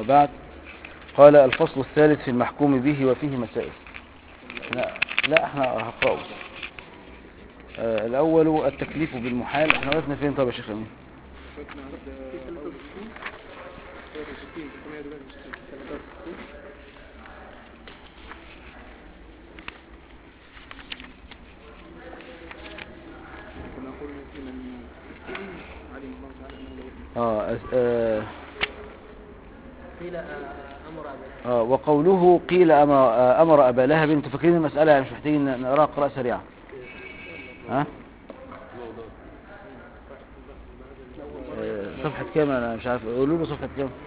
وبعد قال الفصل الثالث في المحكوم به وفيه مسائل لا, لا احنا هقرأه آه الأول التكليف بالمحال احنا وقفنا فين طب يا شيخ أمين آه آه قيل أمر أبا آه وقوله قيل أمر, آه أمر أبا لهب انتوا فاكرين المسألة يعني مش محتاجين نقراها قراءة سريعة ها آه صفحة كام أنا مش عارف قولوا له صفحة كام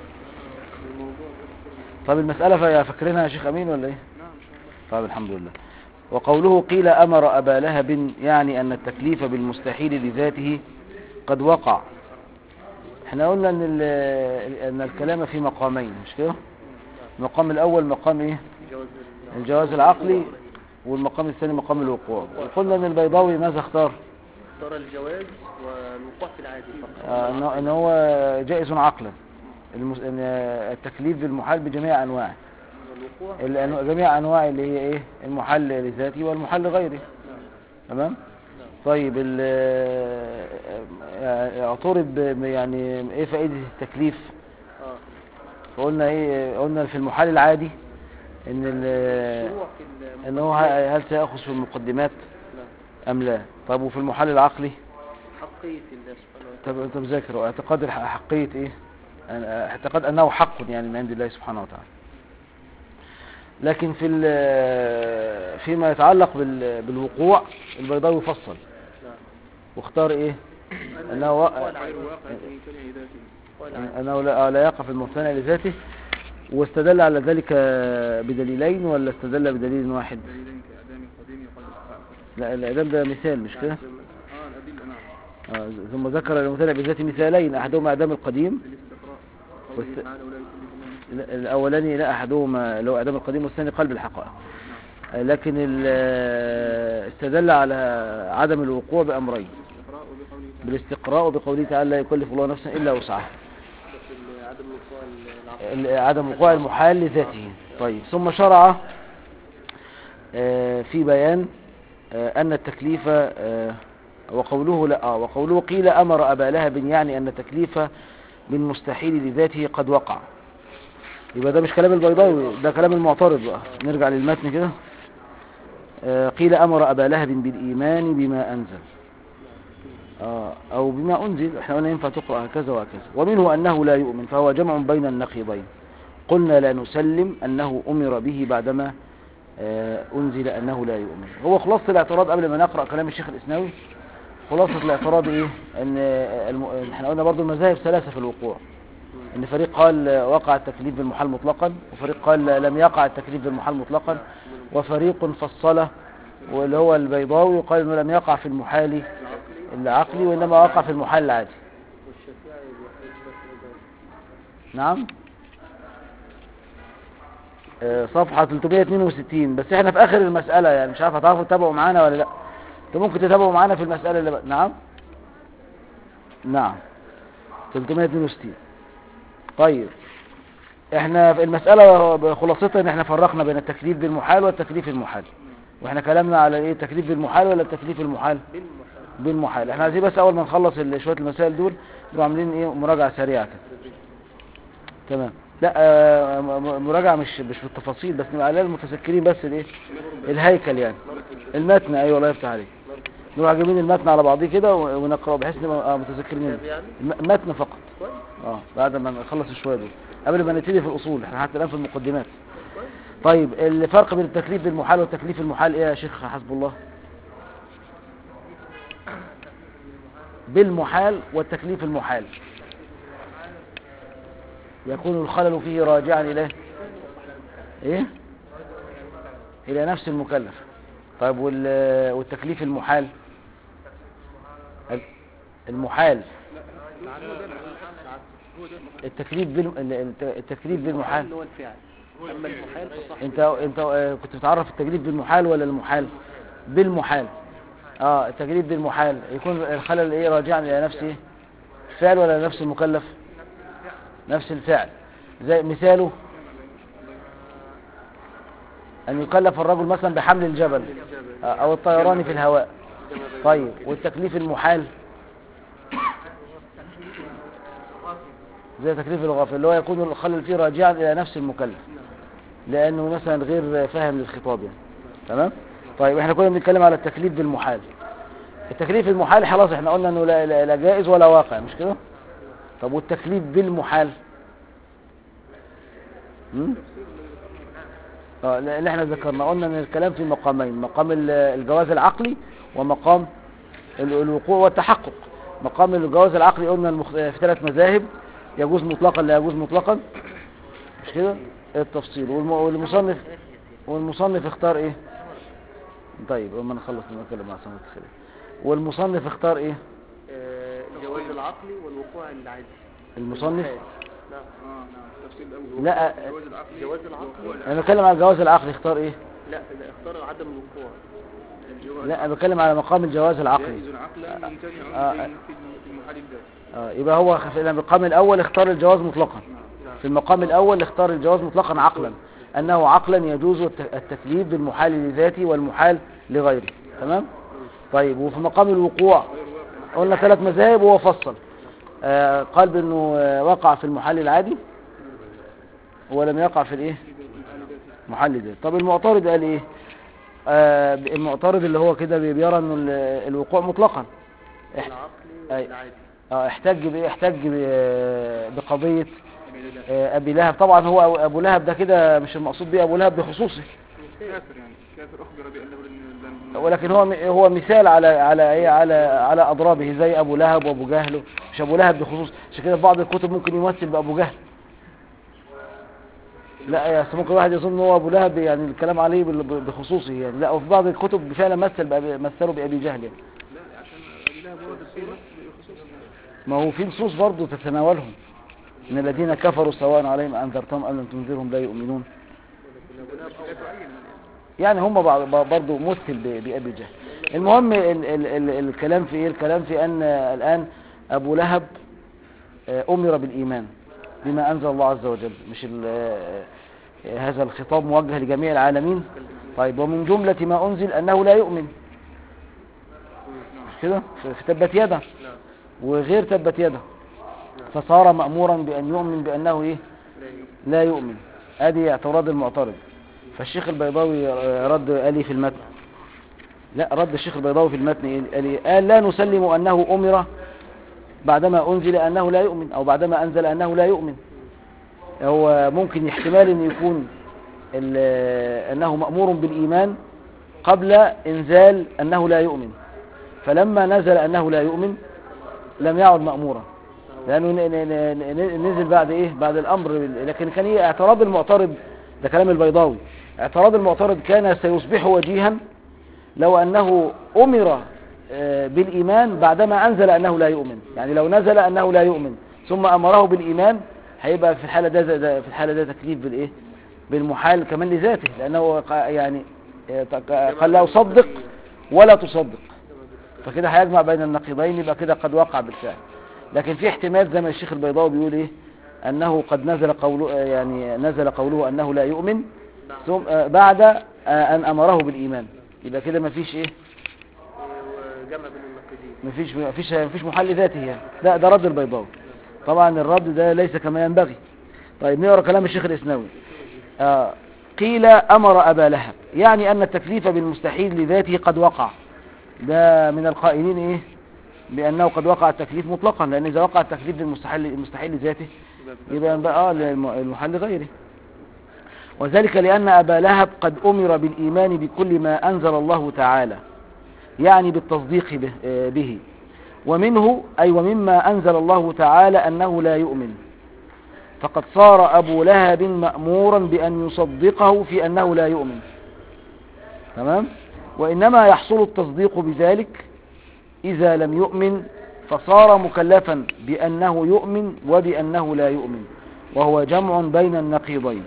طب المسألة فا- فاكرينها يا شيخ أمين ولا إيه طيب الحمد لله وقوله قيل أمر أبا لهب يعني أن التكليف بالمستحيل لذاته قد وقع احنا قلنا ان, ال- ان الكلام في مقامين مش كده المقام الاول مقام ايه جواز الجواز العقلي والمقام الثاني مقام الوقوع وقلنا ان البيضاوي ماذا اختار اختار الجواز والوقوع في العادي فقط آه، إنه- ان هو جائز عقلا المس... ان التكليف بالمحال بجميع انواعه والوقوع الأنو- جميع انواع اللي هي ايه المحل لذاته والمحل لغيره تمام طيب ال آه، اعترض ب- يعني ايه فائدة التكليف اه فقلنا ايه قلنا في المحال العادي ان ال- شروع في الم- ان هو ه- هل سيأخذ في المقدمات لا. ام لا طب وفي المحال العقلي حقية الله سبحانه وتعالى طب طب ذاكر اعتقاد الح- حقية ايه أن- اعتقاد انه حق يعني من عند الله سبحانه وتعالى لكن في ال- فيما يتعلق بال- بالوقوع البيضاوي فصل نعم. واختار ايه انه و- انه لا لا يقع في الممتنع لذاته واستدل على ذلك بدليلين ولا استدل بدليل واحد لا الاعدام ده مثال مش كده آه، ثم ذكر الممتنع بذاته مثالين احدهما اعدام القديم والس- لا، الاولاني لا احدهما لو اعدام القديم والثاني قلب الحقائق آه، لكن ال- آه، استدل على عدم الوقوع بامرين بالاستقراء وبقوله تعالى لا يكلف الله نفسا الا وسعها بس ال- عدم الوقوع العقل ال- عدم وقوع المحال لذاته طيب ثم شرع آه، في بيان آه، أن التكليف آه، وقوله لا آه، وقوله قيل أمر أبا لهب يعني أن التكليف بالمستحيل لذاته قد وقع يبقى ده مش كلام البيضاوي ده كلام المعترض بقى نرجع للمتن كده آه، قيل أمر أبا لهب بالإيمان بما أنزل آه، أو بما أنزل احنا قلنا ينفع تقرأ هكذا وهكذا ومنه أنه لا يؤمن فهو جمع بين النقيضين قلنا لا نسلم أنه أمر به بعدما آه، أنزل أنه لا يؤمن هو خلاصة الاعتراض قبل ما نقرأ كلام الشيخ الإسناوي خلاصة الاعتراض إيه أن آه، الم... احنا قلنا برضو المذاهب ثلاثة في الوقوع ان فريق قال آه، وقع التكليف بالمحال مطلقا وفريق قال آه، لم يقع التكليف بالمحال مطلقا وفريق فصله واللي هو البيضاوي وقال انه لم يقع في المحال العقلي وانما وقع في المحال العادي والشافعي يثبت ذلك نعم آه، صفحة 362 بس احنا في اخر المسألة يعني مش عارف هتعرفوا تتابعوا معانا ولا لا انتوا ممكن تتابعوا معانا في المسألة اللي بقى. نعم نعم 362 طيب احنا في المسألة خلاصتها ان احنا فرقنا بين التكليف بالمحال والتكليف المحال واحنا كلامنا على ايه التكليف بالمحال ولا التكليف المحال بالمحال بالمحال احنا عايزين بس اول ما نخلص ال- شوية المسائل دول نبقى عاملين ايه مراجعة سريعة كده تمام لا آه، م- م- مراجعة مش مش بالتفاصيل بس نبقى على المتذكرين بس الايه الهيكل يعني المتن ايوه الله يفتح عليك نروح جايبين المتن على بعضيه كده و- ونقرأه بحيث نبقى آه، متذكرين منه. كتاب يعني الم- المتن فقط كويس اه بعد ما نخلص الشوية دول قبل ما نبتدي في الاصول احنا حتى الان في المقدمات طيب الفرق بين التكليف بالمحال والتكليف المحال ايه يا شيخ حسب الله بالمحال والتكليف المحال يكون الخلل فيه راجعا الى ايه الى نفس المكلف طيب وال- والتكليف المحال المحال التكليف بال... الت- التكليف بالمحال اللي هو الفعل اما المحال فصح انت انت آه، كنت بتعرف التكليف بالمحال ولا المحال بالمحال اه التكليف بالمحال يكون الخلل ايه راجعا الى نفس ايه الفعل ولا نفس المكلف نفس الفعل زي مثاله أن يكلف الرجل مثلا بحمل الجبل آه، أو الطيران في الهواء طيب والتكليف المحال زي تكليف الغافل اللي هو يكون الخلل فيه راجعا إلى نفس المكلف لأنه مثلا غير فاهم للخطاب يعني تمام طيب احنا كنا بنتكلم على التكليف بالمحال التكليف المحال خلاص احنا قلنا انه لا, لا, لا جائز ولا واقع مش كده طب والتكليف بالمحال مم؟ اه لا- اللي احنا ذكرنا قلنا ان الكلام في مقامين مقام ال- الجواز العقلي ومقام ال- الوقوع والتحقق مقام الجواز العقلي قلنا المخ... في ثلاث مذاهب يجوز مطلقا لا يجوز مطلقا مش كده التفصيل والم... والمصنف والمصنف اختار ايه طيب اما نخلص نتكلم مع سنة الخلاف والمصنف اختار ايه آه، الجواز العقلي والوقوع العادي المصنف نعم اه نعم التفصيل الاول لا الجواز العقلي الجواز العقلي انا بتكلم على الجواز العقلي اختار ايه لا لا اختار عدم الوقوع الجواز لا انا بتكلم على مقام الجواز العقلي جائز عقلا يمتنع آه. في في المحال الذات آه يبقى هو في المقام الاول اختار الجواز مطلقا في المقام الاول اختار الجواز مطلقا عقلا انه عقلا يجوز الت- التكليف بالمحال لذاته والمحال لغيره تمام طيب وفي مقام الوقوع قلنا ثلاث مذاهب وهو فصل آه قال بانه آه، وقع في المحال العادي ولم يقع في الايه محل ذات طب المعترض قال ايه آه المعترض اللي هو كده بيرى ان ال- الوقوع مطلقا احت- العقلي أي. والعادي آه، احتج بايه احتج ب- بقضيه آه، ابي لهب طبعا هو أبو- ابو لهب ده كده مش المقصود بيه ابو لهب بخصوصه كافر يعني كافر اخبر بانه لن- لن- ولكن هو هو مثال على على ايه على على اضرابه زي ابو لهب وابو جهل مش ابو لهب بخصوص عشان كده في بعض الكتب ممكن يمثل بابو جهل لا يا أصل ممكن واحد يظن ان هو ابو لهب يعني الكلام عليه بال- بخصوصه يعني لا وفي بعض الكتب فعلا مثل بأبي- مثلوا بابي جهل يعني لا عشان ابي لهب ورد الصيغه بخصوص ما هو في نصوص برضه تتناولهم ان الذين كفروا سواء عليهم انذرتهم ام لم تنذرهم لا يؤمنون يعني هم برضه مثل ب- بأبي جهل المهم ال ال ال الكلام في ايه الكلام في ان الآن أبو لهب آه، أمر بالإيمان بما أنزل الله عز وجل مش ال- آه، هذا الخطاب موجه لجميع العالمين طيب ومن جملة ما أنزل أنه لا يؤمن مش كده في في تبت يده نعم وغير تبت يده فصار مأمورا بأن يؤمن بأنه إيه لا يؤمن. لا يؤمن ادي اعتراض المعترض فالشيخ البيضاوي رد قال إيه في المتن لا رد الشيخ البيضاوي في المتن إيه؟ قال إيه؟ قال لا نسلم انه امر بعدما انزل انه لا يؤمن او بعدما انزل انه لا يؤمن هو ممكن احتمال ان يكون ال- انه مأمور بالايمان قبل انزال انه لا يؤمن فلما نزل انه لا يؤمن لم يعد مأمورا لانه ن- ن- ن- نزل بعد ايه بعد الامر بال- لكن كان ايه اعتراض المعترض ده كلام البيضاوي اعتراض المعترض كان سيصبح وجيها لو انه امر آه، بالايمان بعدما انزل انه لا يؤمن يعني لو نزل انه لا يؤمن ثم امره بالايمان هيبقى في الحاله ده ده- في الحاله ده تكليف بالايه بالمحال كمان لذاته لانه قا- يعني آه، ت- قال لا اصدق ولا تصدق فكده هيجمع بين النقيضين يبقى كده قد وقع بالفعل لكن في احتمال زي ما الشيخ البيضاوي بيقول ايه انه قد نزل قوله آه، يعني نزل قوله انه لا يؤمن ثم آه، بعد آه، ان امره بالايمان يبقى كده مفيش ايه وجمع بين النقيضين مفيش مفيش مفيش محل ذاتي يعني لا ده رد البيضاوي طبعا الرد ده ليس كما ينبغي طيب نقرا كلام الشيخ الاسنوي آه قيل امر ابا لهب يعني ان التكليف بالمستحيل لذاته قد وقع ده من القائلين ايه بانه قد وقع التكليف مطلقا لان اذا وقع التكليف بالمستحيل المستحيل لذاته يبقى بقى اه للم- المحل غيره وذلك لأن أبا لهب قد أمر بالإيمان بكل ما أنزل الله تعالى يعني بالتصديق به, آه، به ومنه أي ومما أنزل الله تعالى أنه لا يؤمن فقد صار أبو لهب مأمورا بأن يصدقه في أنه لا يؤمن تمام وإنما يحصل التصديق بذلك إذا لم يؤمن فصار مكلفا بأنه يؤمن وبأنه لا يؤمن وهو جمع بين النقيضين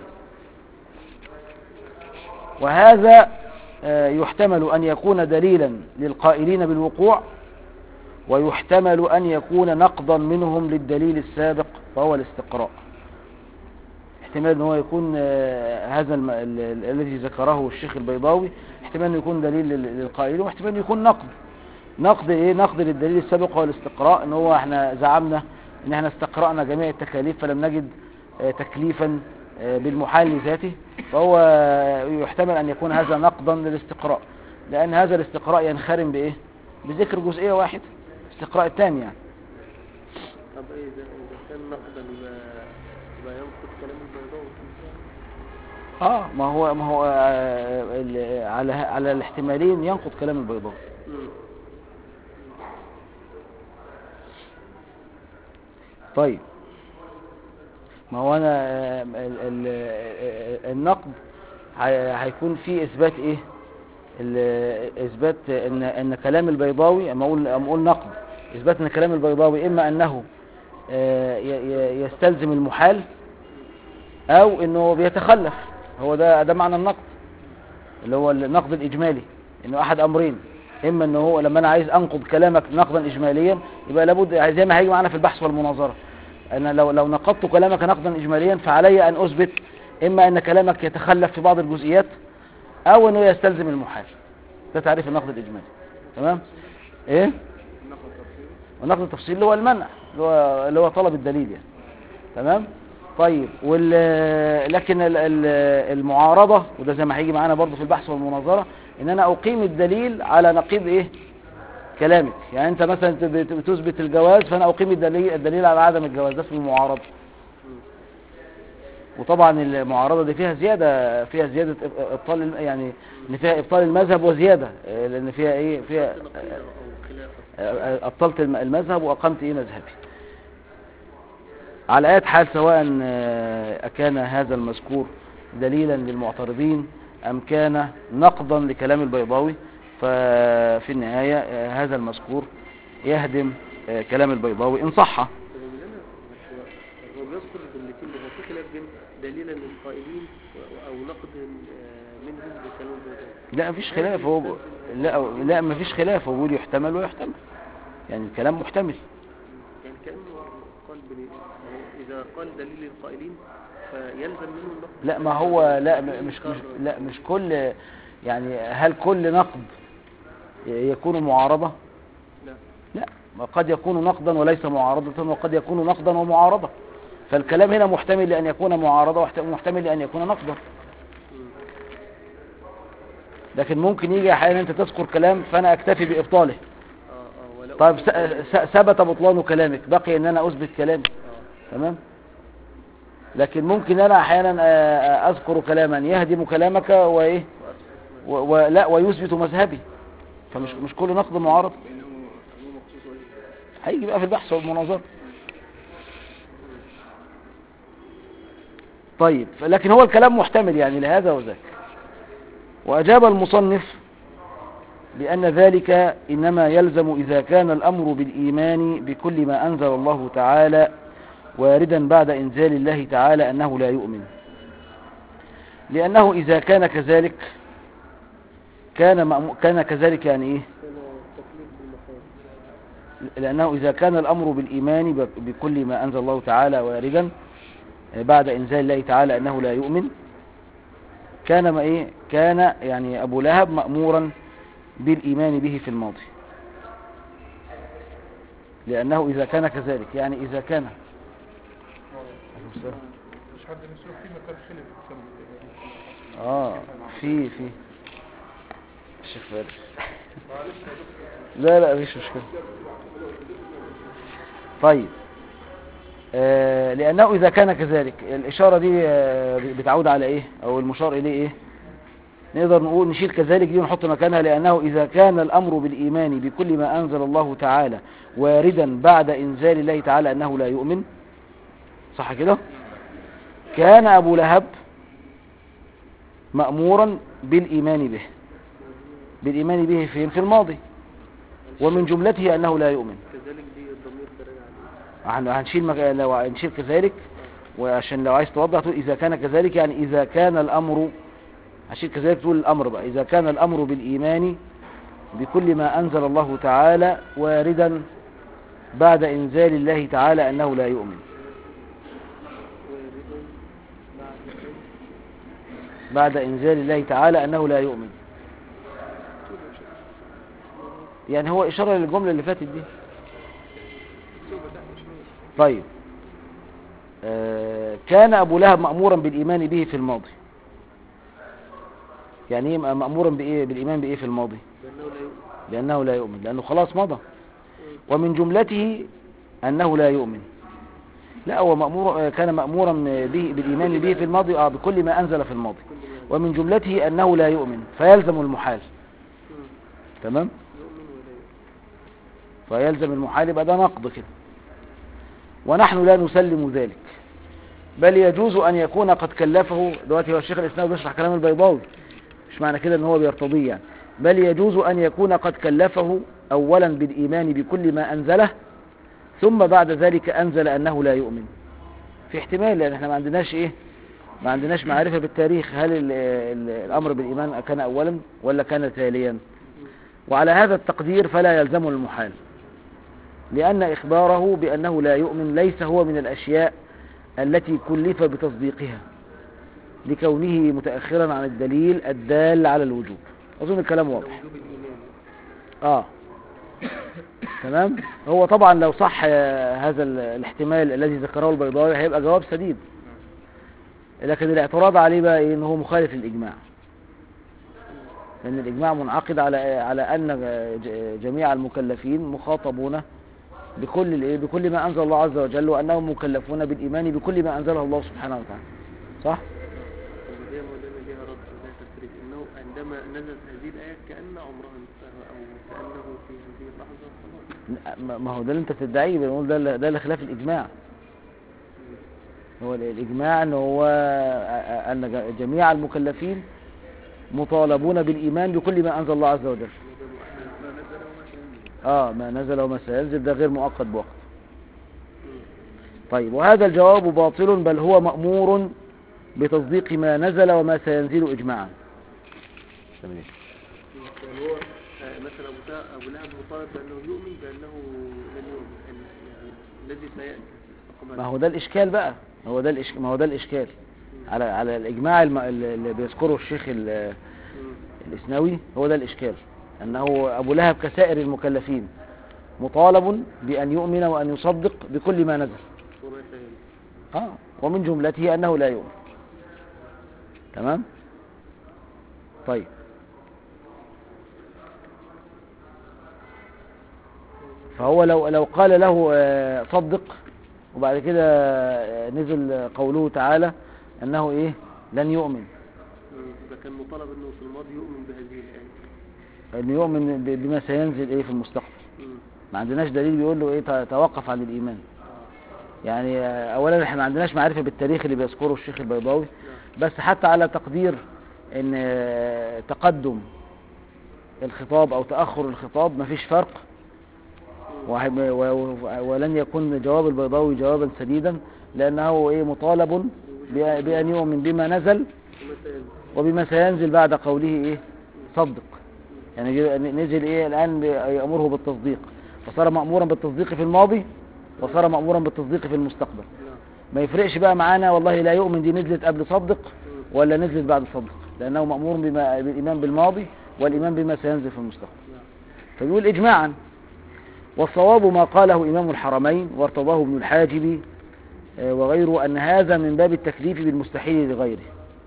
وهذا آه، يحتمل أن يكون دليلا للقائلين بالوقوع ويحتمل أن يكون نقضا منهم للدليل السابق وهو الاستقراء احتمال ان هو يكون آه، هذا الم... ال... ال... الذي ذكره الشيخ البيضاوي احتمال انه يكون دليل لل- للقائل واحتمال انه يكون نقد نقد ايه نقد للدليل السابق هو الاستقراء ان هو احنا زعمنا ان احنا استقرأنا جميع التكاليف فلم نجد آه، تكليفا آه، بالمحال لذاته فهو يحتمل ان يكون هذا نقدا للاستقراء لان هذا الاستقراء ينخرم بايه بذكر جزئية واحدة استقراء التام يعني طب ايه اذا اذا كان نقدا يبقى يبقى ينقض كلام البيضاوي اه ما هو ما هو آه، ال- على على الاحتمالين ينقض كلام البيضاوي مم. طيب ما هو انا آه، ال- ال- آه، النقد هي- هيكون فيه اثبات ايه ال- اثبات ان ان كلام البيضاوي اما اقول اما اقول نقد اثبات ان كلام البيضاوي اما انه آه، ي- ي- يستلزم المحال او انه بيتخلف هو ده ده معنى النقد اللي هو النقد الاجمالي انه احد امرين اما ان هو لما انا عايز انقض كلامك نقدا اجماليا يبقى لابد زي ما هيجي معانا في البحث والمناظره انا لو لو نقضت كلامك نقدا اجماليا فعلي ان اثبت اما ان كلامك يتخلف في بعض الجزئيات او انه يستلزم المحال ده تعريف النقد الاجمالي تمام ايه النقل التفصيلي والنقد التفصيلي اللي هو المنع اللي هو اللي هو طلب الدليل يعني تمام طيب وال لكن ال- ال- المعارضه وده زي ما هيجي معانا برضو في البحث والمناظره ان انا اقيم الدليل على نقيض ايه كلامك يعني انت مثلا بت- بتثبت الجواز فانا اقيم الدليل الدليل على عدم الجواز ده اسمه المعارضه وطبعا المعارضه دي فيها زياده فيها زياده إب- ابطال الم- يعني ان فيها ابطال المذهب وزياده آه، لان فيها ايه فيها نقيضة او خلافة آه، أبطلت الم- المذهب وأقمت إيه مذهبي على أي حال سواء آه، أكان هذا المذكور دليلا للمعترضين أم كان نقضا لكلام البيضاوي ففي النهاية آه، هذا المذكور يهدم آه، كلام البيضاوي إن صح طب اللي انا هو هو بيذكر الجملتين اللي هو في خلاف بين دليلا للقائلين و- او نقد آه، منهم لكلام البيضاوي لا مفيش خلاف هو ب- لا لا مفيش خلاف هو بيقول يحتمل ويحتمل يعني الكلام محتمل يعني كانه قال بني هو اذا قال دليل القائلين فيلزم منه النقد لا ما هو لا م- مش مش لا مش كل يعني هل كل نقد يكون معارضة لا لا ما قد يكون نقدا وليس معارضة وقد يكون نقدا ومعارضة فالكلام هنا محتمل لأن يكون معارضة ومحتمل لأن يكون نقدا لكن ممكن يجي أحيانا أنت تذكر كلام فأنا أكتفي بإبطاله اه اه ولا طيب س- س- ثبت بطلان كلامك بقي أن أنا أثبت كلامي اه تمام لكن ممكن أنا أحيانا آه، أذكر كلاما يهدم كلامك وإيه و- ولا ويثبت مذهبي فمش مش كل نقد معارض لانه هو مخصوص وجه هيجي بقى في البحث والمناظرة طيب لكن هو الكلام محتمل يعني لهذا وذاك وأجاب المصنف بأن ذلك إنما يلزم إذا كان الأمر بالإيمان بكل ما أنزل الله تعالى واردا بعد إنزال الله تعالى أنه لا يؤمن لأنه إذا كان كذلك كان مأمو- كان كذلك يعني إيه كان التكليف بالمخالف لأنه إذا كان الأمر بالإيمان ب- بكل ما أنزل الله تعالى واردا بعد إنزال الله تعالى أنه لا يؤمن كان ما إيه كان يعني أبو لهب مأمورا بالإيمان به في الماضي لأنه إذا كان كذلك يعني إذا كان مش حد مسلوك فيه مكان خلف بسبب آه في في الشيخ فارس لا لا مفيش مشكلة طيب آه لأنه إذا كان كذلك الإشارة دي آه بتعود على إيه أو المشار إليه إيه نقدر نقول نشيل كذلك دي ونحط مكانها لأنه إذا كان الأمر بالإيمان بكل ما أنزل الله تعالى واردا بعد إنزال الله تعالى أنه لا يؤمن صح كده كان أبو لهب مأمورا بالإيمان به بالإيمان به فين في الماضي ومن جملته أنه لا يؤمن كذلك دي الضمير ده راجع عليه هن- هنشيل مك... لو هنشيل كذلك وعشان لو عايز توضح تقول إذا كان كذلك يعني إذا كان الأمر هشيل كذلك تقول الأمر بقى إذا كان الأمر بالإيمان بكل ما أنزل الله تعالى واردا بعد إنزال الله تعالى أنه لا يؤمن واردا بعد بعد إنزال الله تعالى أنه لا يؤمن يعني هو إشارة للجملة اللي فاتت دي طيب آه، كان أبو لهب مأمورا بالإيمان به في الماضي يعني ايه مأمورا بإيه بالإيمان بإيه في الماضي لأنه لا يؤمن لأنه لا يؤمن لأنه خلاص مضى ومن جملته أنه لا يؤمن لا هو مأمور كان مأمورا به بالإيمان به في الماضي آه بكل ما أنزل في الماضي كل ما ومن جملته أنه لا يؤمن فيلزم المحال مم. تمام يؤمن ولا يؤمن فيلزم المحال يبقى ده نقض كده ونحن لا نسلم ذلك بل يجوز أن يكون قد كلفه دلوقتي هو الشيخ الإسلام بيشرح كلام البيضاوي مش معنى كده ان هو بيرتضيه يعني بل يجوز أن يكون قد كلفه أولا بالإيمان بكل ما أنزله ثم بعد ذلك أنزل أنه لا يؤمن في احتمال لأن احنا ما عندناش إيه ما عندناش معرفة بالتاريخ هل ال ال الأمر بالإيمان كان أولا ولا كان تاليا وعلى هذا التقدير فلا يلزم المحال لأن إخباره بأنه لا يؤمن ليس هو من الأشياء التي كلف بتصديقها لكونه متأخرا عن الدليل الدال على الوجوب أظن الكلام واضح وجوب الإيمان اه تمام هو طبعا لو صح آه، هذا ال- الاحتمال الذي ذكره البيضاوي هيبقى جواب سديد لكن الاعتراض عليه بقى ايه ان هو مخالف للاجماع لان الاجماع منعقد على على ان ج- جميع المكلفين مخاطبون بكل الايه بكل ما انزل الله عز وجل وانهم مكلفون بالايمان بكل ما انزله الله سبحانه وتعالى صح وزي ما مولانا ليها رد لا تفريق انه عندما نزلت هذه الايه كان عمرها انتهى او كانه في هذه اللحظه خلاص ما- ما هو ده اللي انت بتدعيه بنقول ده اللي- ده اللي خلاف الاجماع هو ال- الاجماع ان هو ان ج- جميع المكلفين مطالبون بالايمان بكل ما انزل الله عز وجل اه ما نزل وما سينزل ده غير مؤقت بوقت طيب وهذا الجواب باطل بل هو مأمور بتصديق ما نزل وما سينزل اجماعا تمام. يعني هو آه، مثلا ابو تا- ابو لهب مطالب بانه يؤمن بانه لن يؤمن ال- يعني الذي سياتي في ما المستقبل هو ده الاشكال بقى هو ده الإش... ما هو ده الاشكال على على الاجماع الم... اللي بيذكره الشيخ ال... مم. الاسنوي هو ده الاشكال انه ابو لهب كسائر المكلفين مطالب بان يؤمن وان يصدق بكل ما نزل وما سياتي اه ومن جملته انه لا يؤمن تمام طيب فهو لو لو قال له آه، صدق وبعد كده آه، نزل قوله تعالى انه ايه لن يؤمن مم. ده كان مطالب انه في الماضي يؤمن بهذه الايه انه يؤمن ب- بما سينزل ايه في المستقبل مم. ما عندناش دليل بيقول له ايه ت- توقف عن الايمان يعني آه، اولا احنا ما عندناش معرفه بالتاريخ اللي بيذكره الشيخ البيضاوي بس حتى على تقدير ان آه، تقدم الخطاب او تاخر الخطاب مفيش فرق وه- و- و- ولن يكون جواب البيضاوي جوابا سديدا لانه ايه مطالب بأ- بان يؤمن بما نزل وما سياتي وبما سينزل بعد قوله ايه صدق يعني جه- نزل ايه الان بي- يامره بالتصديق فصار مامورا بالتصديق في الماضي وصار مامورا بالتصديق في المستقبل نعم ما يفرقش بقى معانا والله لا يؤمن دي نزلت قبل صدق ولا نزلت بعد صدق لانه مامور بما بالايمان بالماضي والايمان بما سينزل في المستقبل نعم فبيقول اجماعا والصواب ما قاله امام الحرمين وارتضاه ابن الحاجب آه، وغيره ان هذا من باب التكليف بالمستحيل لغيره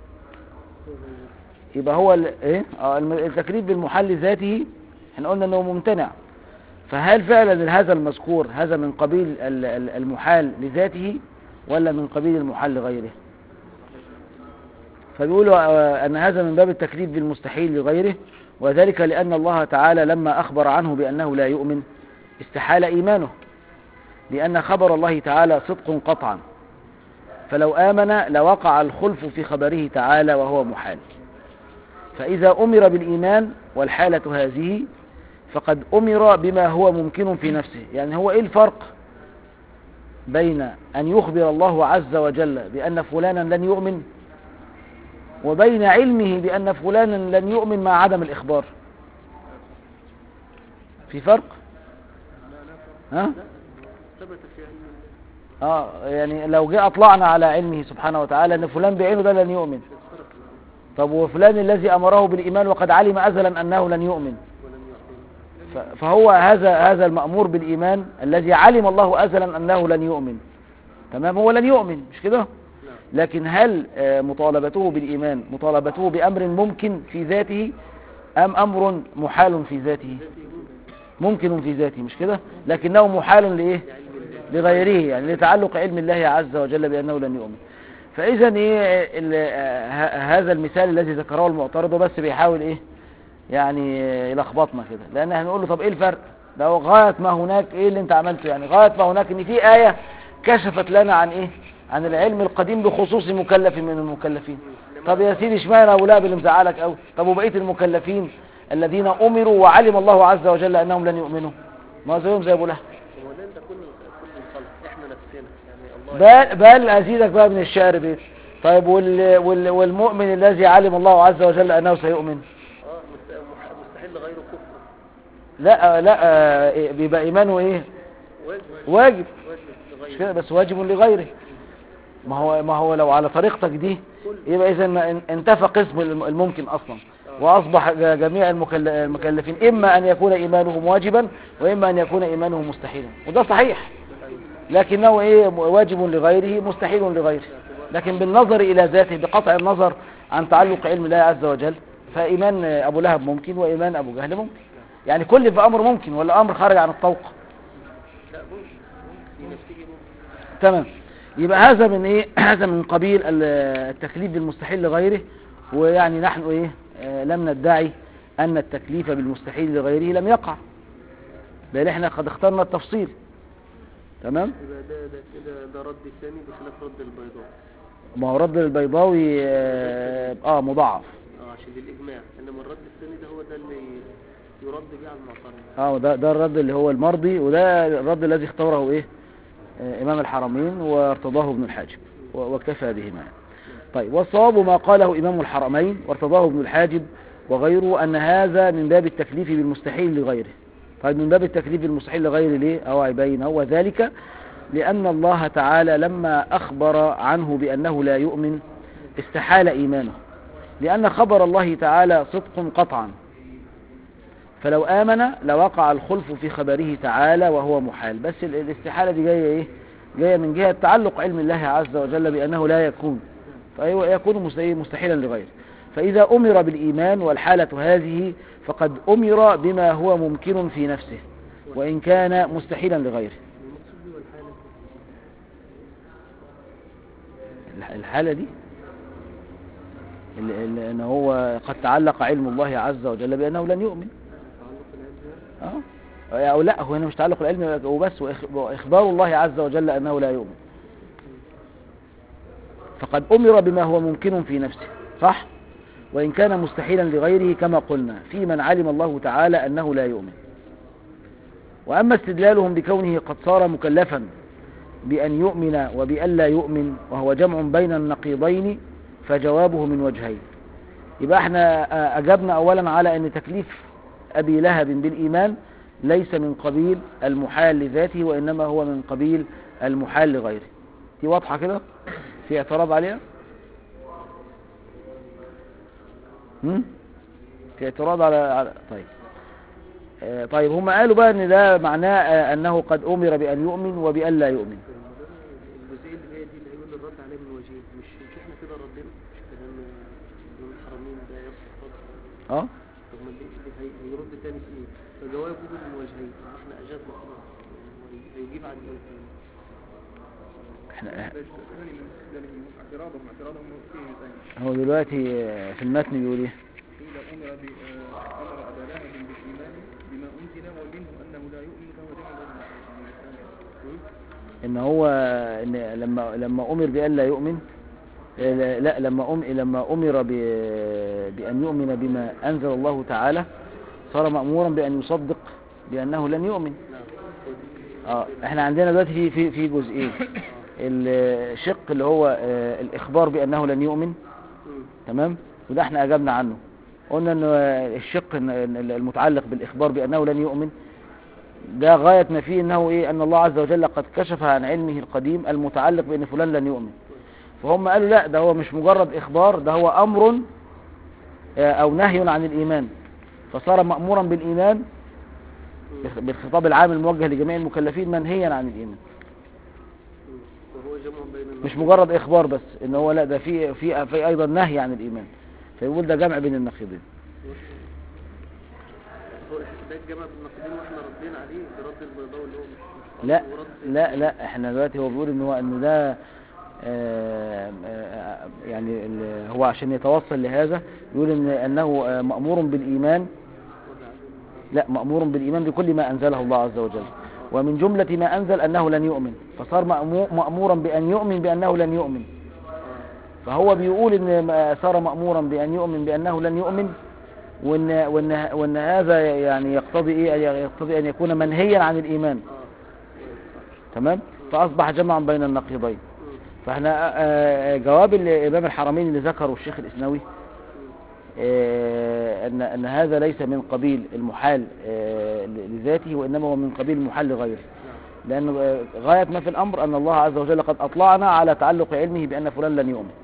يبقى هو ال- ايه آه، الم- التكليف بالمحل ذاته احنا قلنا انه ممتنع فهل فعلا هذا المذكور هذا من قبيل ال- ال- المحال لذاته ولا من قبيل المحال لغيره فبيقولوا آه، ان هذا من باب التكليف بالمستحيل لغيره وذلك لان الله تعالى لما اخبر عنه بانه لا يؤمن استحال ايمانه لان خبر الله تعالى صدق قطعا فلو امن لوقع الخلف في خبره تعالى وهو محال فإذا أمر بالإيمان والحالة هذه فقد أمر بما هو ممكن في نفسه يعني هو إيه الفرق بين أن يخبر الله عز وجل بأن فلانا لن يؤمن وبين علمه بأن فلانا لن يؤمن مع عدم الإخبار في فرق ها ثبت في علم الله اه يعني لو جاء اطلعنا على علمه سبحانه وتعالى ان فلان بعينه ده لن يؤمن في الصرف طب وفلان الذي أمره بالإيمان وقد علم أزلا أنه لن يؤمن ولم يعطيه ف- فهو هذا هذا المأمور بالإيمان الذي علم الله أزلا أنه لن يؤمن تمام هو لن يؤمن مش كده نعم لكن هل آه، مطالبته بالإيمان مطالبته بأمر ممكن في ذاته أم أمر محال في ذاته ممكن في ذاته مش كده لكنه محال لإيه لعلم الله لغيره يعني لتعلق علم الله عز وجل بأنه لن يؤمن فإذا إيه ال- آه، ه- هذا المثال الذي ذكره المعترض بس بيحاول إيه يعني آه، يلخبطنا كده لأن هنقول له طب إيه الفرق ده هو غاية ما هناك إيه اللي أنت عملته يعني غاية ما هناك إن في آية كشفت لنا عن إيه عن العلم القديم بخصوص مكلف من المكلفين طب يا سيدي اشمعنى ابو لهب اللي مزعلك قوي طب وبقيه المكلفين الذين امروا وعلم الله عز وجل انهم لن يؤمنوا ما زيهم زي ابو لهب هو ده ده كل كل الخلق احنا نفسنا يعني الله بل, بل ازيدك بقى من الشعر بيت طيب وال وال والمؤمن الذي علم الله عز وجل انه سيؤمن اه مست- مح- مستحيل لغيره كفر لا لا آه، بيبقى ايمانه ايه واجب واجب واجب مش لغيره كده بس واجب لغيره ما هو ما هو لو على طريقتك دي يبقى اذا ما ان- انتفى قسم الم- الممكن اصلا واصبح ج- جميع المكل- المكلفين اما ان يكون ايمانهم واجبا واما ان يكون ايمانهم مستحيلا وده صحيح لكنه ايه واجب لغيره مستحيل لغيره لكن بالنظر الى ذاته بقطع النظر عن تعلق علم الله عز وجل فايمان ابو لهب ممكن وايمان ابو جهل ممكن يعني كل في امر ممكن ولا امر خارج عن الطوق لا ممكن في نفسه ممكن تمام يبقى هذا من ايه هذا من قبيل ال- التكليف بالمستحيل لغيره ويعني نحن ايه آه، لم ندعي ان التكليف بالمستحيل لغيره لم يقع بل احنا قد اخترنا التفصيل تمام يبقى ده ده كده ده رد ثاني بخلاف رد البيضاء ما هو رد البيضاوي اه آه، مضاعف اه عشان بالاجماع انما الرد الثاني ده هو ده اللي يرد بيه على المعترض اه ده ده الرد اللي هو المرضي وده الرد الذي اختاره ايه آه امام الحرمين وارتضاه ابن الحاجب و- وكفى به معه طيب والصواب ما قاله امام الحرمين وارتضاه ابن الحاجب وغيره ان هذا من باب التكليف بالمستحيل لغيره طيب من باب التكليف بالمستحيل لغيره ليه او يبين هو ذلك لان الله تعالى لما اخبر عنه بانه لا يؤمن استحال ايمانه لان خبر الله تعالى صدق قطعا فلو آمن لوقع الخلف في خبره تعالى وهو محال بس ال- الاستحالة دي جاية ايه جاية من جهة تعلق علم الله عز وجل بأنه لا يكون فهو يكون مستحيل- مستحيلا لغيره فإذا أمر بالإيمان والحالة هذه فقد أمر بما هو ممكن في نفسه وإن كان مستحيلا لغيره المقصود بيه والحالة الح- الحالة دي ال- ال- ان هو قد تعلق علم الله عز وجل بأنه لن يؤمن تعلق العلم اه او لا هو هنا مش تعلق العلم وبس وإخ- واخبار الله عز وجل انه لا يؤمن فقد امر بما هو ممكن في نفسه صح وان كان مستحيلا لغيره كما قلنا في من علم الله تعالى انه لا يؤمن واما استدلالهم بكونه قد صار مكلفا بان يؤمن وبان لا يؤمن وهو جمع بين النقيضين فجوابه من وجهين يبقى احنا آه، اجبنا اولا على ان تكليف ابي لهب بالايمان ليس من قبيل المحال لذاته وانما هو من قبيل المحال لغيره دي واضحه كده في اعتراض عليها هم؟ في اعتراض على, على... طيب آه، طيب هم قالوا بقى ان ده معناه آه، انه قد امر بان يؤمن وبان لا يؤمن الجزئية اللي جاية دي اللي هيقول الرد عليه من وجهين مش مش احنا كده ردنا مش كلام من الحرمين ده يصح رد اه طب ما اللي اللي هي- هيرد تاني في ايه فجوابه من وجهين احنا اجابنا خلاص هي- هيجيب عن ايه تاني احنا ده الجزء الثاني من استدلالهم اعتراضهم اعتراضهم فيه ثاني هو دلوقتي آه، في المتن بيقول ايه قيل امر ب آه، امر ابا لهب بالايمان بما انزل ومنهم انه لا يؤمن فهو جمع بين النقيضين. ان هو ان لما لما امر بان لا يؤمن لا لا، لما أم لما امر ب- بان يؤمن بما انزل الله تعالى صار مامورا بان يصدق بانه لن يؤمن نعم اه احنا عندنا دلوقتي في في في جزئين الشق اللي هو آه، الاخبار بانه لن يؤمن مم. تمام وده احنا اجبنا عنه قلنا ان الشق إن- إن المتعلق بالاخبار بانه لن يؤمن ده غاية ما فيه انه ايه ان الله عز وجل قد كشف عن علمه القديم المتعلق بان فلان لن يؤمن فهم قالوا لا ده هو مش مجرد اخبار ده هو امر آه، او نهي عن الايمان فصار مأمورا بالايمان بالخطاب العام الموجه لجميع المكلفين منهيا عن الايمان مم. وهو جمع بين النقيضين مش مجرد اخبار بس ان هو لا ده في في في ايضا نهي عن الايمان فيقول ده جمع بين النقيضين هو ده الجمع بالنقيضين واحنا ردينا عليه برد البيضاوي اللي هو مش لا ورد لا لا احنا دلوقتي هو بيقول ان هو انه ده آه، آه، يعني ال- هو عشان يتوصل لهذا يقول ان انه آه، مأمور بالايمان لا مأمور بالإيمان بكل ما أنزله الله عز وجل ومن جملة ما أنزل أنه لن يؤمن فصار مأمو- مأمورا بأن يؤمن بأنه لن يؤمن فهو بيقول إن ما- صار مأمورا بأن يؤمن بأنه لن يؤمن وإن, وإن, وإن هذا يعني يقتضي إيه يقتضي أن يكون منهيا عن الإيمان تمام فأصبح جمعا بين النقيضين فاحنا آه، آه، جواب الإمام الحرمين اللي ذكره الشيخ الإسنوي آه، أن أن هذا ليس من قبيل المحال آه، لذاته وإنما هو من قبيل المحال لغيره لأن آه، غاية ما في الأمر أن الله عز وجل قد أطلعنا على تعلق علمه بأن فلان لن يؤمن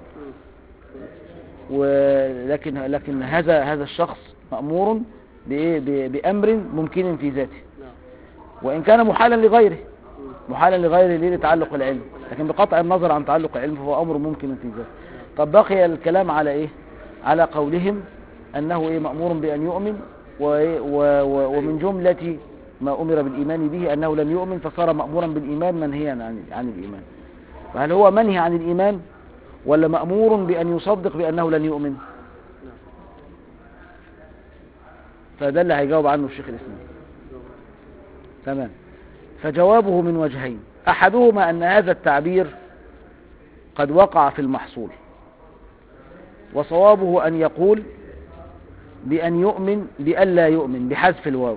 ولكن لكن هذا هذا الشخص مأمور بإيه؟ ب- بأمر ممكن في ذاته نعم وإن كان محالا لغيره محالا لغيره ليه لتعلق العلم لكن بقطع النظر عن تعلق العلم فهو أمر ممكن في ذاته طب بقي الكلام على إيه على قولهم أنه إيه مأمور بأن يؤمن وإيه؟ و- و- ومن جملة ما أمر بالإيمان به أنه لم يؤمن فصار مأمورا بالإيمان منهيا عن عن الإيمان فهل هو منهي عن الإيمان ولا مأمور بأن يصدق بأنه لن يؤمن فده اللي هيجاوب عنه الشيخ الإسلام تمام فجوابه من وجهين أحدهما أن هذا التعبير قد وقع في المحصول وصوابه أن يقول بأن يؤمن بأن لا يؤمن بحذف الواو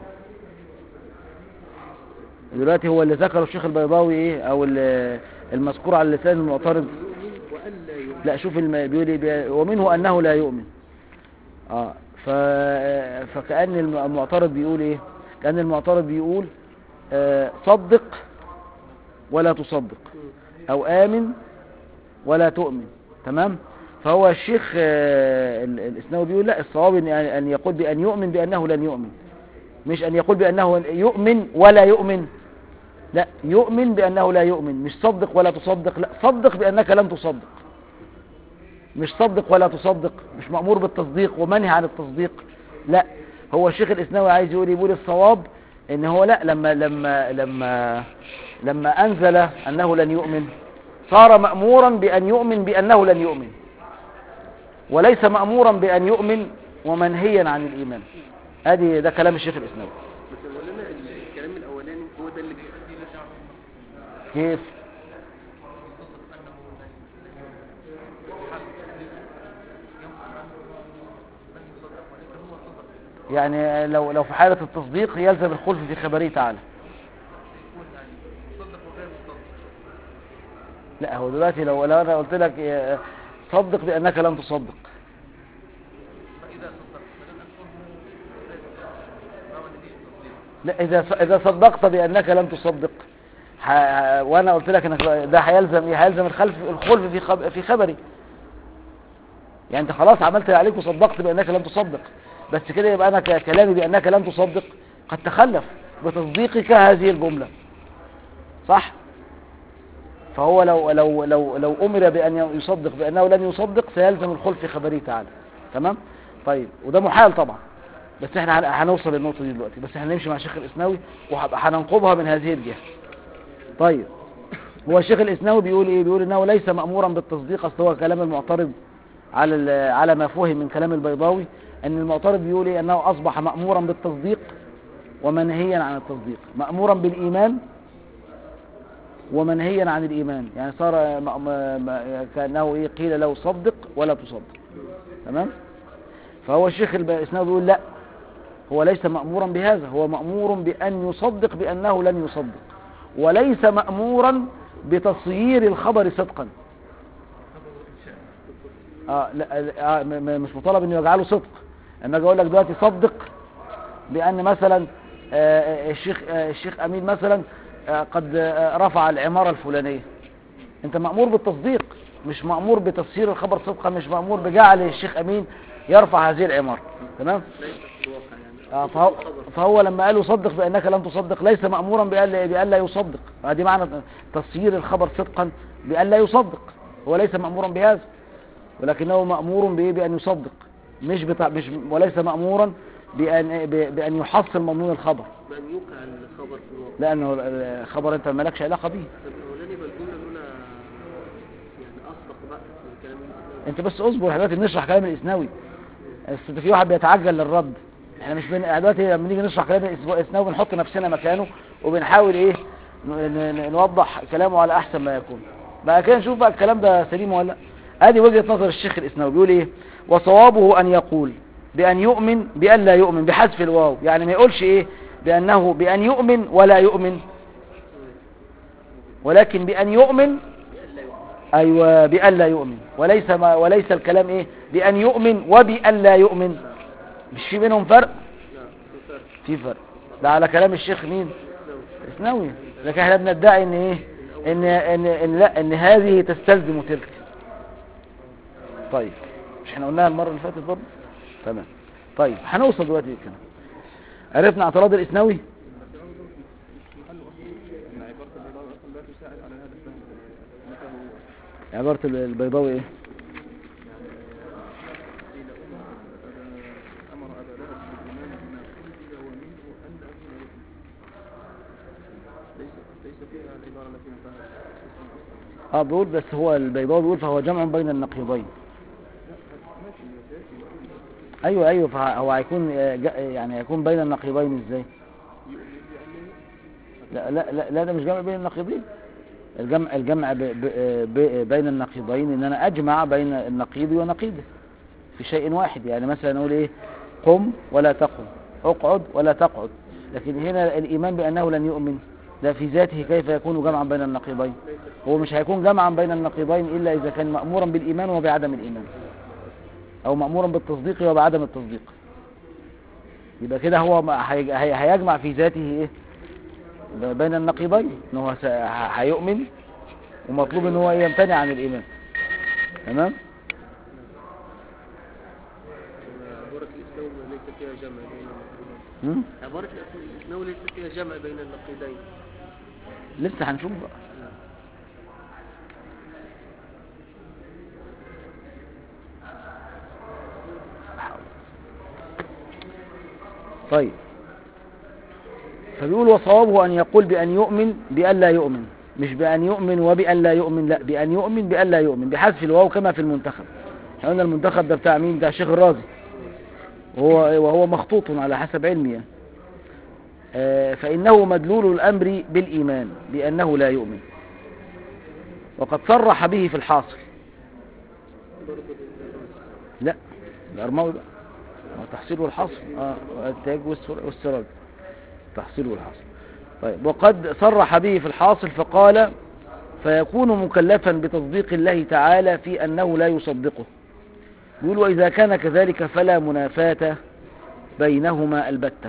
دلوقتي هو اللي ذكره الشيخ البيضاوي ايه او ال- المذكور على لسان المعترض يؤمن وألا يؤمن لا شوف الم... بيقول إيه بي- ومنه انه لا يؤمن اه ف... فكأن الم- المعترض بيقول ايه كأن المعترض بيقول آه صدق ولا تصدق او امن ولا تؤمن تمام فهو الشيخ آه ال- الاسناوي بيقول لا الصواب ان ان يقول بان يؤمن بانه لن يؤمن مش ان يقول بانه يؤمن ولا يؤمن لا يؤمن بانه لا يؤمن مش صدق ولا تصدق لا صدق بانك لم تصدق مش صدق ولا تصدق مش مأمور بالتصديق ومنهي عن التصديق لا هو الشيخ الإسناوي عايز يقول يقول الصواب ان هو لا لما لما لما لما أنزل أنه لن يؤمن صار مأمورا بأن يؤمن بأنه لن يؤمن وليس مأمورا بأن يؤمن ومنهيا عن الإيمان ادي ده كلام الشيخ الإسناوي بس مولانا الكلام الأولاني هو ده اللي بيؤدي كيف يعني لو لو في حالة التصديق يلزم الخلف في خبره تعالى لا هو دلوقتي لو لو انا قلت لك آه، صدق بانك لم تصدق لا اذا اذا صدقت بانك لم تصدق ح... وانا قلت لك انك ده هيلزم ايه هيلزم الخلف الخلف في خب... في خبري يعني انت خلاص عملت اللي عليك وصدقت بانك لم تصدق بس كده يبقى انا ك- كلامي بانك لم تصدق قد تخلف بتصديقك هذه الجمله صح فهو لو لو لو لو امر بان يصدق بانه لن يصدق سيلزم الخلف في خبره تعالى تمام طيب وده محال طبعا بس احنا هن- هنوصل للنقطه دي دلوقتي بس احنا هنمشي مع الشيخ الاسناوي وهننقضها من هذه الجهه طيب هو الشيخ الاسناوي بيقول ايه بيقول انه ليس مامورا بالتصديق اصل هو كلام المعترض على ال- على ما فهم من كلام البيضاوي ان المعترض بيقول ايه انه اصبح مامورا بالتصديق ومنهيا عن التصديق مامورا بالايمان ومنهيا عن الايمان يعني صار م- م- م- كانه ايه قيل له صدق ولا تصدق تمام فهو الشيخ الاسناوي بيقول لا هو ليس مأمورا بهذا هو مأمور بأن يصدق بأنه لن يصدق وليس مأمورا بتصيير الخبر صدقا آه لا آه م- م- مش مطالب انه يجعله صدق اما اجي اقول لك دلوقتي صدق بان مثلا آه، آه، الشيخ آه، الشيخ امين مثلا آه، قد آه، رفع العماره الفلانيه انت مأمور بالتصديق مش مأمور بتفسير الخبر صدقا مش مأمور بجعل الشيخ امين يرفع هذه العمارة تمام ليس في الواقع يعني آه، فهو, خبر. فهو لما قال يصدق بأنك لم تصدق ليس مأمورا بألا بألا يصدق هذه معنى تصيير الخبر صدقا بألا يصدق هو ليس مأمورا بهذا ولكنه مأمور بإيه بأن يصدق مش بتاع مش وليس مأمورا بأن ب- بأن يحصل مضمون الخبر بأن يوقع الخبر في الواقع لأنه الخبر أنت مالكش علاقة به طب أولاني يبقى الجملة الأولى يعني أصدق بقى من كلام الإسلام انت بس اصبر احنا دلوقتي بنشرح كلام الاسناوي بس في واحد بيتعجل للرد احنا مش بن... دلوقتي لما نيجي نشرح كلام الإس- الاسناوي بنحط نفسنا مكانه وبنحاول ايه ن... ن... نوضح كلامه على احسن ما يكون بقى كده نشوف بقى الكلام ده سليم ولا لا ادي وجهة نظر الشيخ الاسناوي بيقول ايه وصوابه ان يقول بان يؤمن بان لا يؤمن بحذف الواو يعني ما يقولش ايه بانه بان يؤمن ولا يؤمن ولكن بان يؤمن ايوه بان لا يؤمن وليس ما وليس الكلام ايه بان يؤمن وبان لا يؤمن مش في بينهم فرق لا في فرق في فرق ده على كلام الشيخ مين لو اسنوي لكن احنا بندعي ان ايه ان ان, إن لا ان هذه تستلزم تلك طيب مش احنا قلناها المره اللي فاتت برضه تمام طيب هنوصل دلوقتي للكلام عرفنا اعتراض الاسنوي محل أصلا إن عبارة البيضاوي أصلا لا تساعد على هذا الفهم متى هو عباره البيضاوي ايه قيل أمر أبا لهب بالإيمان بما أنزل ومنه أنه لا يؤمن ليس ليس فيها العبارة التي نفعها الإسلام أصلا اه بيقول بس هو البيضاوي بيقول فهو جمع بين النقيضين ماشي سيأتي وأقول ايوه ايوه فهو هيكون آه، جا- يعني هيكون بين النقيضين ازاي يؤمن بأنه لا لا لا, لا ده مش جمع بين النقيضين الجمع الجمع ب ب ب بين النقيضين ان انا اجمع بين النقيض ونقيضه في شيء واحد يعني مثلا نقول ايه قم ولا تقم اقعد ولا تقعد لكن هنا الايمان بانه لن يؤمن ده في ذاته كيف يكون جمعا بين النقيضين هو مش هيكون جمعا بين النقيضين الا اذا كان مامورا بالايمان وبعدم الايمان او مامورا بالتصديق وبعدم التصديق يبقى كده هو ما- هي- هي- هيجمع في ذاته ايه ب- بين النقيضين ان هو س- ه- هيؤمن ومطلوب ان هو يمتنع عن الايمان تمام عبارة الإسلام ليس فيها جمع بين النقيضين مم؟ عبارة الإسلام ليس فيها جمع بين النقيضين لسه هنشوف بقى طيب فبيقول وصوابه أن يقول بأن يؤمن بأن لا يؤمن مش بأن يؤمن وبأن لا يؤمن لا بأن يؤمن بأن لا يؤمن بحذف الواو كما في المنتخب احنا قلنا المنتخب ده بتاع مين بتاع الشيخ الرازي وهو وهو مخطوط على حسب علمي يعني. آه، فإنه مدلول الأمر بالإيمان بأنه لا يؤمن وقد صرح به في الحاصل برضه بالراس لا الأرماوي بقى ما هو تحصيل والحصر اه التاج والسر- والسراج تحصيل والحصر طيب وقد صرح به في الحاصل فقال فيكون مكلفا بتصديق الله تعالى في أنه لا يصدقه يقول وإذا كان كذلك فلا منافاة بينهما البتة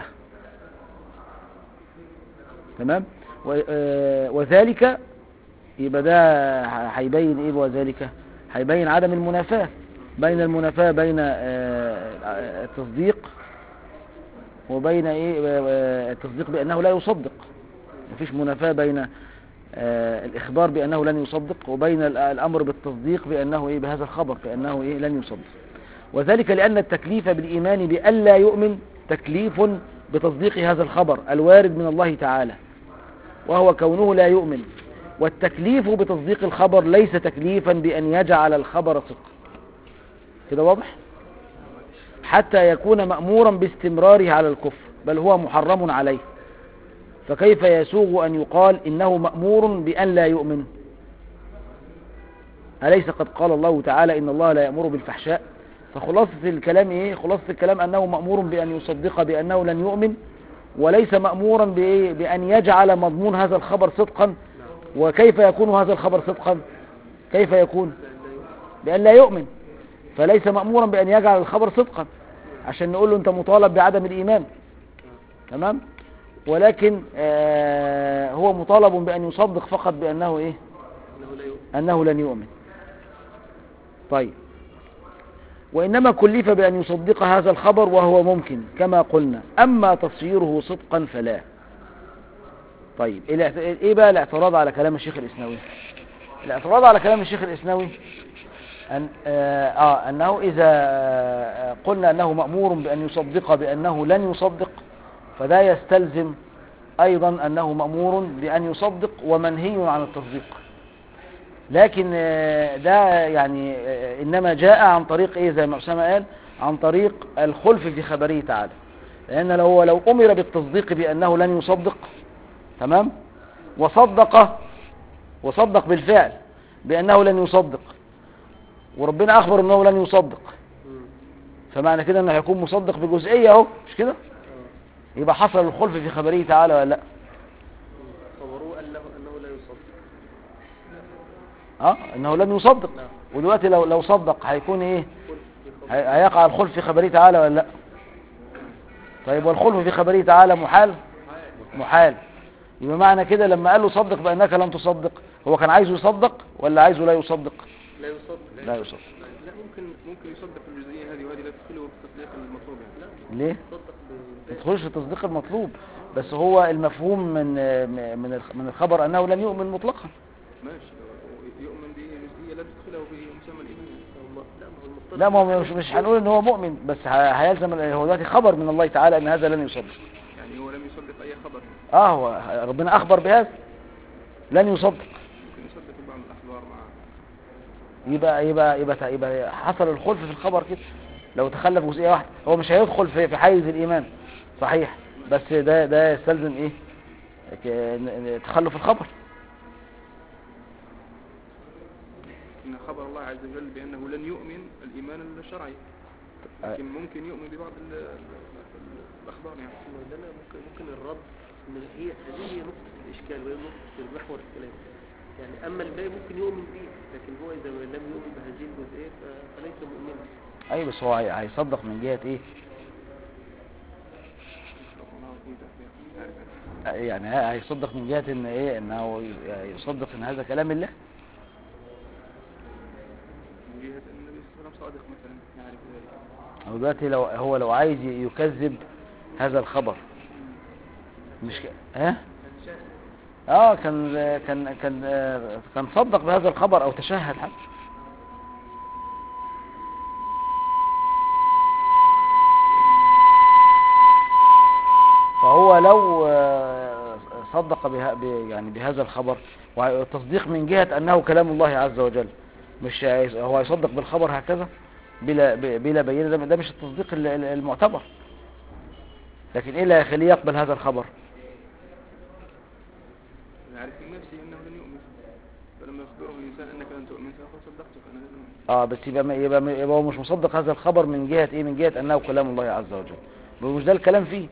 تمام و- آه، وذلك يبقى ده ه- هيبين ايه وذلك هيبين عدم المنافاة بين المنافاة بين آه، آه، التصديق وبين ايه آه، التصديق بأنه لا يصدق مفيش منافاة بين آه، الإخبار بأنه لن يصدق وبين ال- الأمر بالتصديق بأنه إيه بهذا الخبر بأنه إيه لن يصدق وذلك لأن التكليف بالإيمان بأن لا يؤمن تكليف بتصديق هذا الخبر الوارد من الله تعالى وهو كونه لا يؤمن والتكليف بتصديق الخبر ليس تكليفا بأن يجعل الخبر صدق كده واضح حتى يكون مأمورا باستمراره على الكفر بل هو محرم عليه فكيف يسوغ أن يقال إنه مأمور بأن لا يؤمن أليس قد قال الله تعالى إن الله لا يأمر بالفحشاء فخلاصة الكلام إيه خلاصة الكلام أنه مأمور بأن يصدق بأنه لن يؤمن وليس مأمورا بإيه؟ بأن يجعل مضمون هذا الخبر صدقا وكيف يكون هذا الخبر صدقا كيف يكون بأن لا يؤمن فليس مأمورا بأن يجعل الخبر صدقا عشان نقول له أنت مطالب بعدم الإيمان تمام ولكن آه هو مطالب بأن يصدق فقط بأنه إيه انه لا يؤمن أنه لن يؤمن طيب وإنما كلف بأن يصدق هذا الخبر وهو ممكن كما قلنا أما تصيره صدقا فلا طيب الاعت- ايه بقى الاعتراض على كلام الشيخ الإسنوي الاعتراض على كلام الشيخ الإسنوي أن آه آه أنه إذا آه، قلنا أنه مأمور بأن يصدق بأنه لن يصدق فده يستلزم أيضا أنه مأمور بأن يصدق ومنهي عن التصديق لكن آه، ده يعني آه، إنما جاء عن طريق إيه زي ما أسامة قال عن طريق الخلف في خبره تعالى لأن لو هو لو أمر بالتصديق بأنه لن يصدق تمام وصدق وصدق بالفعل بأنه لن يصدق وربنا أخبر أنه لن يصدق مم. فمعنى كده أنه هيكون مصدق بجزئية أهو مش كده اه يبقى حصل الخلف في خبره تعالى ولا لا خبروه قال له انه لا يصدق اه انه لن يصدق نعم. ودلوقتي لو لو صدق هيكون ايه قل في خبر هي- هيقع الخلف في خبره تعالى ولا لا طيب والخلف في خبره تعالى محال محال يبقى معنى كده لما قال له صدق بانك لم تصدق هو كان عايزه يصدق ولا عايزه لا يصدق لا يصدق لا يصدق لا ممكن ممكن يصدق في الجزئية هذه وهذه لا تدخله في التصديق المطلوب يعني لا ليه يصدق ما بالباقي. تدخلش في التصديق المطلوب بس هو المفهوم من من الخ- من الخبر انه لن يؤمن مطلقا ماشي يؤمن به جزئية لا تدخله في مسمى الإيمان هو ما- لا ما هو المفترض لا ما هو مش مش هنقول ان هو مؤمن بس ه- هيلزم هو دلوقتي خبر من الله تعالى ان هذا لن يصدق يعني هو لم يصدق أي خبر اه هو ربنا اخبر بهذا لن يصدق ممكن يصدق بعض الأخبار مع يبقى يبقى يبقى يبقى حصل الخلف في الخبر كده لو تخلف جزئيه واحده هو مش هيدخل في في حيز الايمان صحيح بس ده ده يستلزم ايه ك- ن- ن- تخلف الخبر إن خبر الله عز وجل بأنه لن يؤمن الإيمان الشرعي لكن ممكن يؤمن ببعض ال- ال- الأخبار يعني هو ده أنا ممكن ممكن الرد ان هي هذه هي نقطة الإشكال وهي نقطة محور الكلام يعني أما الباقي ممكن يؤمن به لكن هو إذا لم يؤمن بهذه الجزئية ف- فليس مؤمنا اي بس هو هي- هيصدق من جهه ايه الله في تحقيق. عارف يعني. يعني ه- هيصدق من جهه ان ايه انه ي- يصدق ان هذا كلام الله من جهة أن النبي صلى الله عليه وسلم صادق مثلا يعرف ذلك هو دلوقتي لو هو لو عايز ي- يكذب هذا الخبر مش ك... ها اه كان كان كان آه، كان صدق بهذا الخبر او تشهد حتى فهو لو آه، صدق بها ب- يعني بهذا الخبر والتصديق من جهة أنه كلام الله عز وجل مش هي- هو يصدق بالخبر هكذا بلا ب- بلا بينة ده ده مش التصديق ال- ال- المعتبر لكن ايه اللي هيخليه يقبل هذا الخبر يعرف من نفسه أنه لن يؤمن فلما يخبره الإنسان أنك لن تؤمن فيقول صدقتك أنا لن أؤمن اه بس يبقى ما- يبقى, يبقى هو مش مصدق هذا الخبر من جهة ايه من جهة انه كلام الله عز وجل مش ده الكلام فيه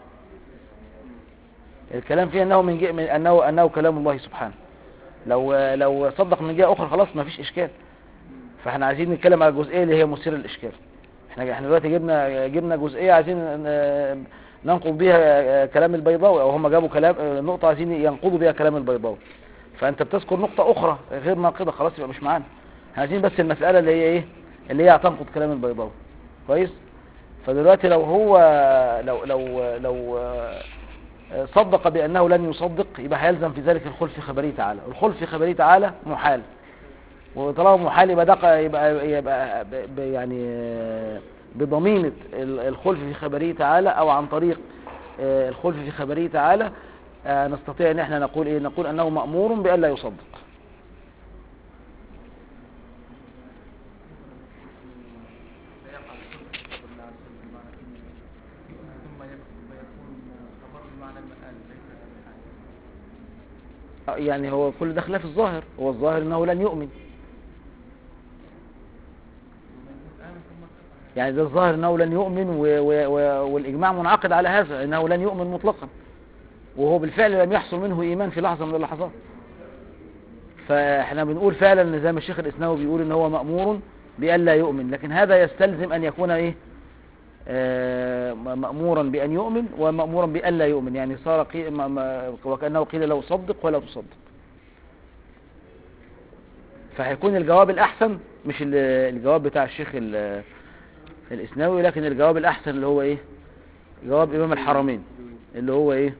الكلام فيه انه من, جهة من انه انه كلام الله سبحانه لو لو صدق من جهة اخرى خلاص ما فيش اشكال فاحنا عايزين نتكلم على الجزئية اللي هي مثيرة للاشكال احنا احنا دلوقتي جبنا جبنا جزئية عايزين ن- ننقض بيها كلام البيضاوي او هم جابوا كلام نقطة عايزين ينقضوا بيها كلام البيضاوي فانت بتذكر نقطة اخرى غير ناقضة خلاص يبقى مش معانا عايزين بس المسألة اللي هي ايه اللي هي هتنقض كلام البيضاوي كويس فدلوقتي لو هو لو لو لو آه، صدق بأنه لن يصدق يبقى هيلزم في ذلك الخلف في خبره تعالى الخلف في خبره تعالى محال وطالما محال يبقى دق يبقى يبقى ب- ب- يعني آه، بضمينة ال- الخلف في خبره تعالى او عن طريق آه، الخلف في خبره تعالى آه، نستطيع ان احنا نقول ايه نقول انه مأمور بألا يصدق فيقع الشرك بفضل الله عز وجل بمعنى كلمة ثم يكون خبر بمعنى المآل ليس الحال آه، يعني هو كل ده خلاف الظاهر هو الظاهر انه لن يؤمن آمن ثم كفر يعني ده الظاهر انه لن يؤمن و و و والاجماع منعقد على هذا انه لن يؤمن مطلقا وهو بالفعل لم يحصل منه ايمان في لحظه من اللحظات فاحنا بنقول فعلا ان زي ما الشيخ الاسناوي بيقول ان هو مامور بألا يؤمن لكن هذا يستلزم ان يكون ايه آه، م- مأمورا بأن يؤمن ومأمورا بألا يؤمن يعني صار قي... ما- ما- وكأنه قيل له صدق ولا تصدق فهيكون الجواب الأحسن مش ال- الجواب بتاع الشيخ ال- الإسناوي لكن الجواب الأحسن اللي هو إيه جواب إمام الحرمين اللي هو إيه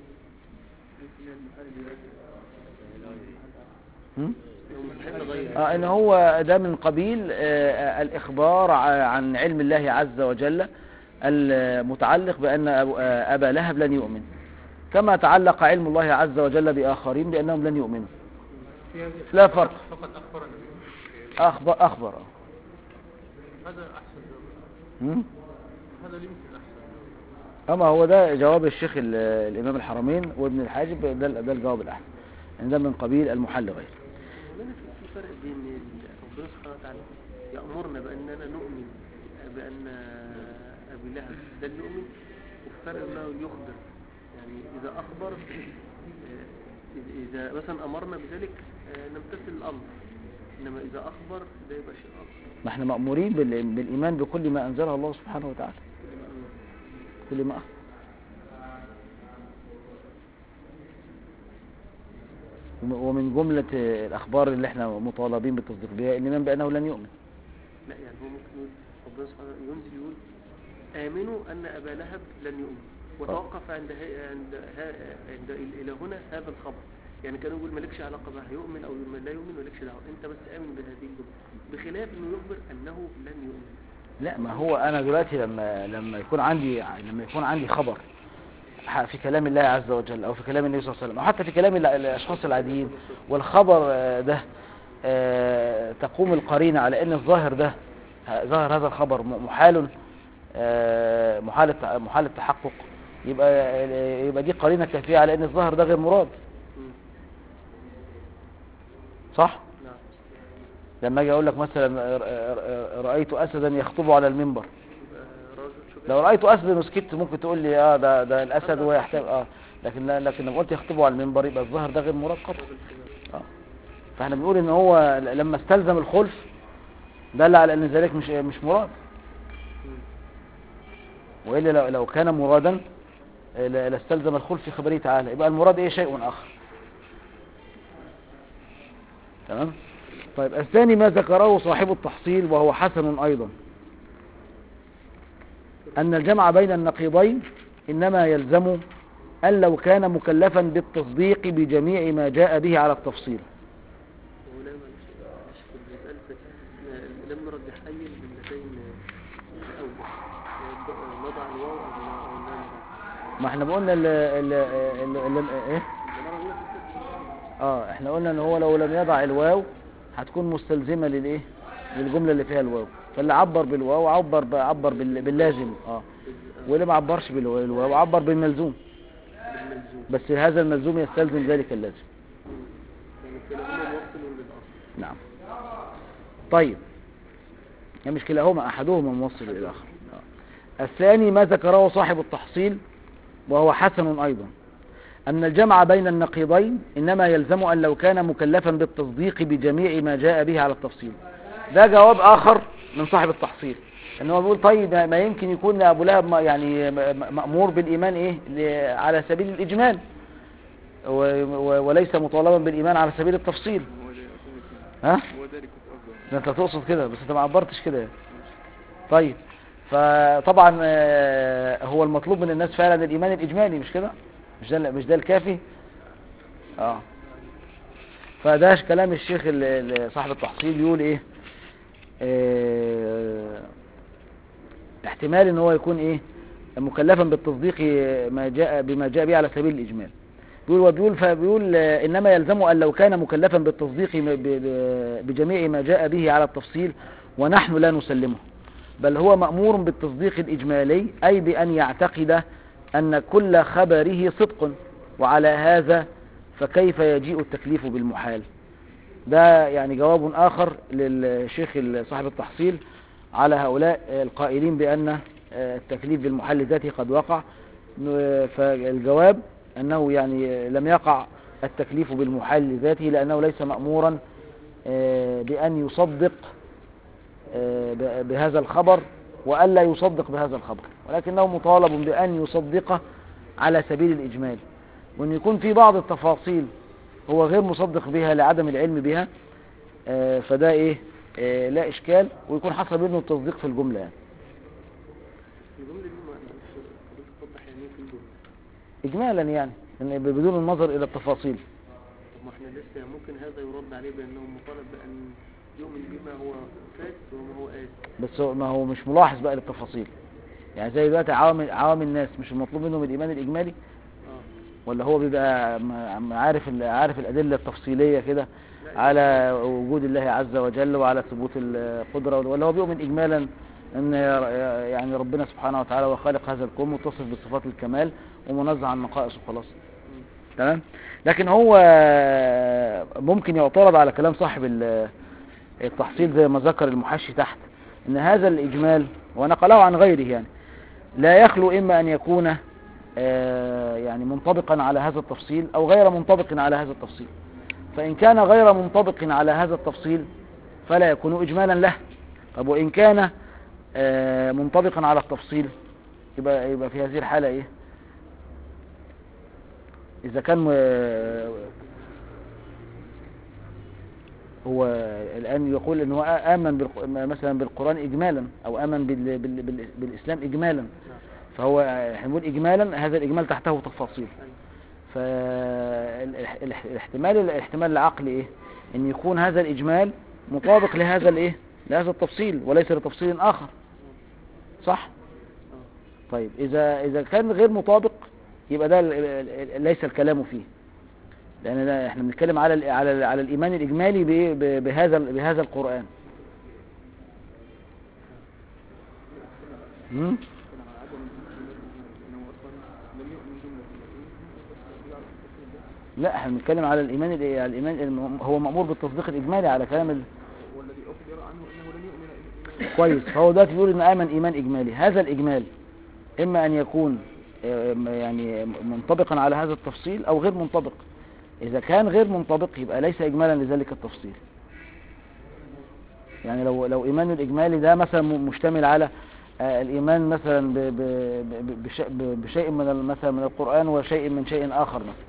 هم؟ لو مستحيل تغير آه ان هو ده من قبيل آه الاخبار ع- عن علم الله عز وجل المتعلق بان أبو- آه، ابا لهب لن يؤمن كما تعلق علم الله عز وجل باخرين بانهم لن يؤمنوا في هذه لا فرق فقط أخبر النبي اخبر اخبر آه. هذا أحسن جواب هم؟ هذا يمكن أحسن اما هو ده جواب الشيخ ال- الامام الحرمين وابن الحاجب ده, ده الجواب الاحسن يعني ده من قبيل المحل غير مولانا في في فرق بين ال- ربنا سبحانه وتعالى يأمرنا بأننا نؤمن بأن أبي لهب لن يؤمن وفي فرق أنه يخبر يعني إذا أخبر آه، إذا- إذا مثلا أمرنا بذلك آه، نمتثل الأمر إنما إذا أخبر ده يبقى شيء آخر ما احنا مأمورين بال- بالإيمان بكل ما أنزله الله سبحانه وتعالى كل ما أخبر وم- ومن جملة الأخبار اللي احنا مطالبين بالتصديق بها الإيمان بأنه لن يؤمن لا يعني هو ممكن يقول ربنا سبحانه وتعالى ينزل يقول آمنوا أن أبا لهب لن يؤمن وتوقف عند ها عند ها عند ال- إلى هنا هذا الخبر يعني كانوا يقول مالكش علاقة بها هيؤمن أو لا يؤمن مالكش دعوة أنت بس آمن بهذه الجملة بخلاف إنه يخبر أنه لن يؤمن لا ما هو أنا دلوقتي لما لما يكون عندي لما يكون عندي خبر ح- في كلام الله عز وجل أو في كلام النبي صلى الله عليه وسلم أو حتى في كلام ال- الأشخاص العاديين والخبر آه، ده آه، تقوم القرينة على أن الظاهر ده ه- ظاهر هذا الخبر م- محال آه، محال الت- محال التحقق يبقى يبقى دي قرينة كافية على أن الظاهر ده غير مراد مم. صح؟ نعم لما أجي أقول لك مثلا ر- ر- رأيت أسدا يخطب على المنبر يبقى راجل شوف لو رأيت أسدا وسكت ممكن تقول لي اه ده ده الأسد ويحتاج اه لكن لكن لما قلت يخطبوا على المنبر يبقى الظاهر ده غير مراد قطعا اه فاحنا بنقول ان هو ل- لما استلزم الخلف دل على ان ذلك مش مش مراد والا لو لو كان مرادا آه، ل- لاستلزم الخلف في خبره تعالى يبقى المراد ايه شيء اخر تمام طيب الثاني ما ذكره صاحب التحصيل وهو حسن ايضا أن الجمع بين النقيضين إنما يلزم أن لو كان مكلفا بالتصديق بجميع ما جاء به على التفصيل ولا معلش معلش في المسألة إحنا لم نرجح أي الجملتين الأول آه، نضع الواو أو لا- أو لا نضع ما احنا قلنا ال ال ال ال ايه اه احنا قلنا ان هو لو لم يضع الواو هتكون مستلزمة للايه للجملة اللي فيها الواو فاللي عبر بالواو عبر ب- عبر بال- باللازم اه واللي ما عبرش بالواو عبر بالملزوم بالملزوم بس هذا الملزوم يستلزم ذلك اللازم يعني كلاهما موصل للأصل نعم طيب يعني مش كلاهما أحدهما موصل إلى الآخر آه. الثاني ما ذكره صاحب التحصيل وهو حسن أيضا أن الجمع بين النقيضين إنما يلزم أن لو كان مكلفا بالتصديق بجميع ما جاء به على التفصيل ده جواب آخر من صاحب التحصيل ان هو بيقول طيب ما يمكن يكون ابو لهب ما- يعني م- م- مأمور بالايمان ايه ل- على سبيل الاجمال و- و- وليس مطالبا بالايمان على سبيل التفصيل هو ذلك ها هو ذلك أفضل ده انت تقصد كده بس انت ما عبرتش كده يعني. طيب فطبعا آه، هو المطلوب من الناس فعلا الايمان الاجمالي مش كده مش ده مش ده الكافي اه فده كلام الشيخ ال- ال- صاحب التحصيل يقول ايه آه، احتمال ان هو يكون ايه مكلفا بالتصديق ما جاء بما جاء به على سبيل الاجمال بيقول وبيقول فبيقول آه، انما يلزم ان لو كان مكلفا بالتصديق م- ب- ب- بجميع ما جاء به على التفصيل ونحن لا نسلمه بل هو مأمور بالتصديق الإجمالي أي بأن يعتقد أن كل خبره صدق وعلى هذا فكيف يجيء التكليف بالمحال ده يعني جواب آخر للشيخ صاحب التحصيل على هؤلاء القائلين بأن التكليف بالمحل ذاته قد وقع فالجواب أنه يعني لم يقع التكليف بالمحل ذاته لأنه ليس مأمورا بأن يصدق بهذا الخبر وألا يصدق بهذا الخبر ولكنه مطالب بأن يصدقه على سبيل الإجمال وأن يكون في بعض التفاصيل هو غير مصدق بها لعدم العلم بها فده إيه لا إشكال ويكون حصل منه التصديق في الجملة يعني. الجملة دي ما معلش حضرتك توضح يعني ايه في الجملة اجمالا يعني إن بدون النظر الى التفاصيل طب ما احنا لسه ممكن هذا يرد عليه بأنه مطالب بأن يؤمن بما هو فات وما هو آت بس هو ما هو مش ملاحظ بقى للتفاصيل يعني زي دلوقتي عوام عوام الناس مش المطلوب منهم الايمان الاجمالي اه ولا هو بيبقى م- عارف ال- عارف الادله التفصيليه كده على وجود الله عز وجل وعلى ثبوت القدره ولا هو بيؤمن اجمالا ان يعني ربنا سبحانه وتعالى هو خالق هذا الكون متصف بصفات الكمال ومنزه عن نقائص وخلاص تمام لكن هو ممكن يعترض على كلام صاحب ال- التحصيل زي ما ذكر المحشي تحت ان هذا الاجمال ونقله عن غيره يعني لا يخلو اما ان يكون آه، يعني منطبقا على هذا التفصيل او غير منطبق على هذا التفصيل فان كان غير منطبق على هذا التفصيل فلا يكون اجمالا له طب وان كان آه، منطبقا على التفصيل يبقى يبقى في هذه الحاله ايه اذا كان آه، هو الآن يقول أنه آمن بالق- مثلا بالقرآن إجمالا أو آمن بال... بال... بال... بالإسلام إجمالا فهو احنا بنقول إجمالا هذا الإجمال تحته تفاصيل فالاحتمال الاحتمال العقلي إيه أن يكون هذا الإجمال مطابق لهذا الإيه لهذا التفصيل وليس لتفصيل آخر صح طيب إذا إذا كان غير مطابق يبقى ده ال- ال- ليس الكلام فيه لان ده احنا بنتكلم على ال- على ال- على الايمان الاجمالي ب- ب- بهذا ال- بهذا القران مم؟ كان على عدم انه اصلا لم يؤمن جمله بس يعرف التفصيل ده لا احنا بنتكلم على الايمان ال- على الايمان الم- هو مامور بالتصديق الاجمالي على كلام ال... والذي اخبر عنه انه لم يؤمن إيمانا كويس فهو دلوقتي بيقول ان امن ايمان اجمالي هذا الاجمال اما ان يكون آه، م- يعني منطبقا على هذا التفصيل او غير منطبق اذا كان غير منطبق يبقى ليس اجمالا لذلك التفصيل يعني لو لو ايمان الاجمالي ده مثلا م- مشتمل على آه، الايمان مثلا ب- ب- ب- بش- ب- بشيء من ال- مثلا من القران وشيء من شيء اخر مثلا